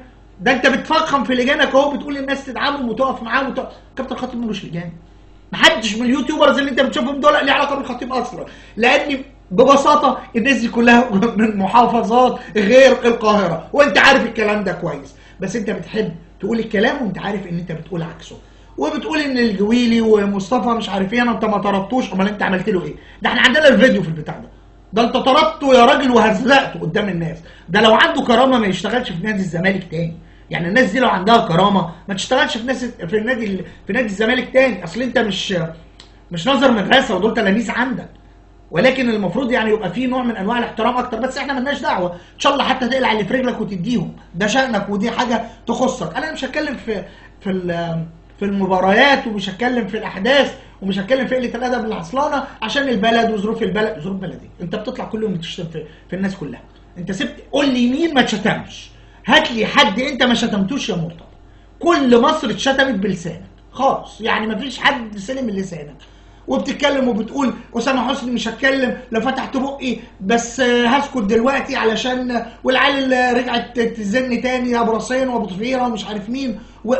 ده انت بتفخم في لجانك اهو بتقول للناس تدعمهم وتقف معاهم وتقف. كابتن الخطيب ملوش لجان محدش من اليوتيوبرز اللي انت بتشوفهم دول ليه علاقه بالخطيب اصلا لان ببساطه الناس دي كلها من محافظات غير القاهره وانت عارف الكلام ده كويس بس انت بتحب تقول الكلام وانت عارف ان انت بتقول عكسه وبتقول ان الجويلي ومصطفى مش عارف ايه انا انت ما طردتوش امال انت عملت له ايه ده احنا عندنا الفيديو في البتاع ده ده انت طردته يا راجل وهزقته قدام الناس ده لو عنده كرامه ما يشتغلش في نادي الزمالك تاني يعني الناس دي لو عندها كرامه ما تشتغلش في ناس في النادي ال- في نادي الزمالك تاني اصل انت مش مش نظر مدرسه ودول تلاميذ عندك ولكن المفروض يعني يبقى في نوع من انواع الاحترام اكتر بس احنا ملناش دعوه ان شاء الله حتى تقلع اللي في رجلك وتديهم ده شانك ودي حاجه تخصك انا مش هتكلم في في ال- في المباريات ومش هتكلم في الاحداث ومش هتكلم في قله الادب اللي حصلانه عشان البلد وظروف البلد ظروف بلدي انت بتطلع كل يوم تشتم في, في الناس كلها انت سبت قول لي مين ما اتشتمش هات لي حد انت ما شتمتوش يا مرتضى كل مصر اتشتمت بلسانك خالص يعني ما فيش حد سلم من لسانك وبتتكلم وبتقول اسامه حسني مش هتكلم لو فتحت بقي بس آه، هسكت دلوقتي علشان والعيال اللي رجعت تزن تاني ابو رصين وابو طفيره ومش عارف مين و...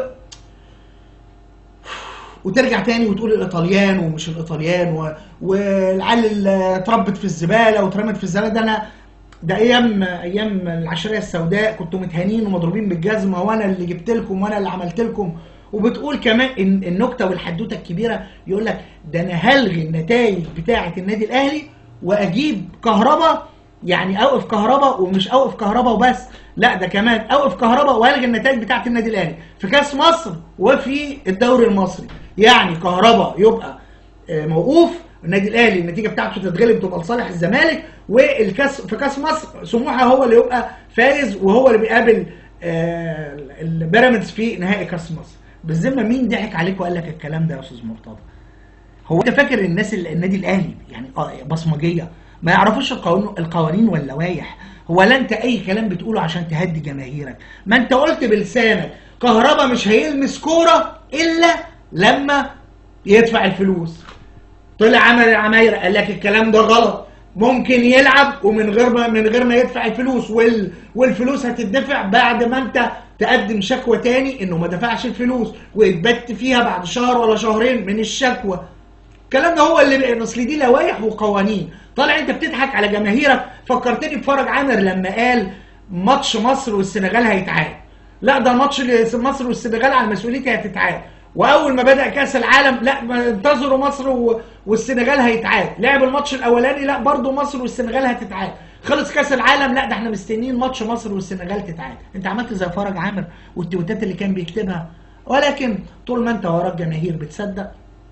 وترجع تاني وتقول الايطاليان ومش الايطاليان و... والعيال اللي اتربت في الزباله واترمت في الزباله ده انا ده ايام ايام العشريه السوداء كنتوا متهانين ومضروبين بالجزمه وانا اللي جبت لكم وانا اللي عملت لكم وبتقول كمان إن النكته والحدوته الكبيره يقول لك ده انا هلغي النتائج بتاعه النادي الاهلي واجيب كهربا يعني اوقف كهربا ومش اوقف كهربا وبس لا ده كمان اوقف كهربا والغي النتائج بتاعه النادي الاهلي في كاس مصر وفي الدوري المصري يعني كهربا يبقى آه، موقوف النادي الاهلي النتيجه بتاعته تتغلب تبقى لصالح الزمالك والكاس في كاس مصر سموحه هو اللي يبقى فايز وهو اللي بيقابل آه، البيراميدز في نهائي كاس مصر بالذمه مين ضحك عليك وقال لك الكلام ده يا استاذ مرتضى هو انت فاكر الناس اللي النادي الاهلي يعني آه بصمجيه ما يعرفوش القوانين القوانين واللوائح هو لا انت اي كلام بتقوله عشان تهدي جماهيرك ما انت قلت بلسانك كهربا مش هيلمس كوره الا لما يدفع الفلوس طلع عمل العماير قال لك الكلام ده غلط ممكن يلعب ومن غير ما من غير ما يدفع الفلوس وال والفلوس هتدفع بعد ما انت تقدم شكوى تاني انه ما دفعش الفلوس ويتبت فيها بعد شهر ولا شهرين من الشكوى الكلام ده هو اللي بقى اصل دي لوائح وقوانين طالع انت بتضحك على جماهيرك فكرتني بفرج عامر لما قال ماتش مصر والسنغال هيتعاد لا ده ماتش مصر والسنغال على مسؤوليتي هتتعاد واول ما بدا كاس العالم لا ما انتظروا مصر و- والسنغال هيتعاد لعب الماتش الاولاني لا برضه مصر والسنغال هتتعاد خلص كاس العالم لا ده احنا مستنيين ماتش مصر والسنغال تتعاد انت عملت زي فرج عامر والتويتات اللي كان بيكتبها ولكن طول ما انت وراك جماهير بتصدق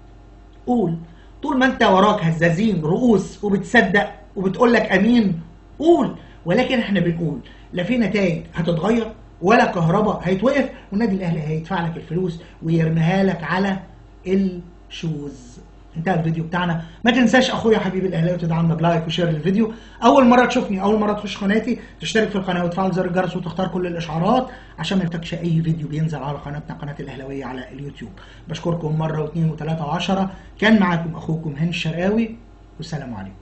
قول طول ما انت وراك هزازين رؤوس وبتصدق وبتقول لك امين قول ولكن احنا بنقول لا في نتائج هتتغير ولا كهرباء هيتوقف والنادي الاهلي هيدفع لك الفلوس ويرميها لك على الشوز انتهى الفيديو بتاعنا ما تنساش اخويا حبيبي الاهلاوي تدعمنا بلايك وشير للفيديو اول مره تشوفني اول مره تخش قناتي تشترك في القناه وتفعل زر الجرس وتختار كل الاشعارات عشان ما يفوتكش اي فيديو بينزل على قناتنا قناه الاهلاويه على اليوتيوب بشكركم مره واثنين وثلاثه وعشره كان معاكم اخوكم هاني الشرقاوي والسلام عليكم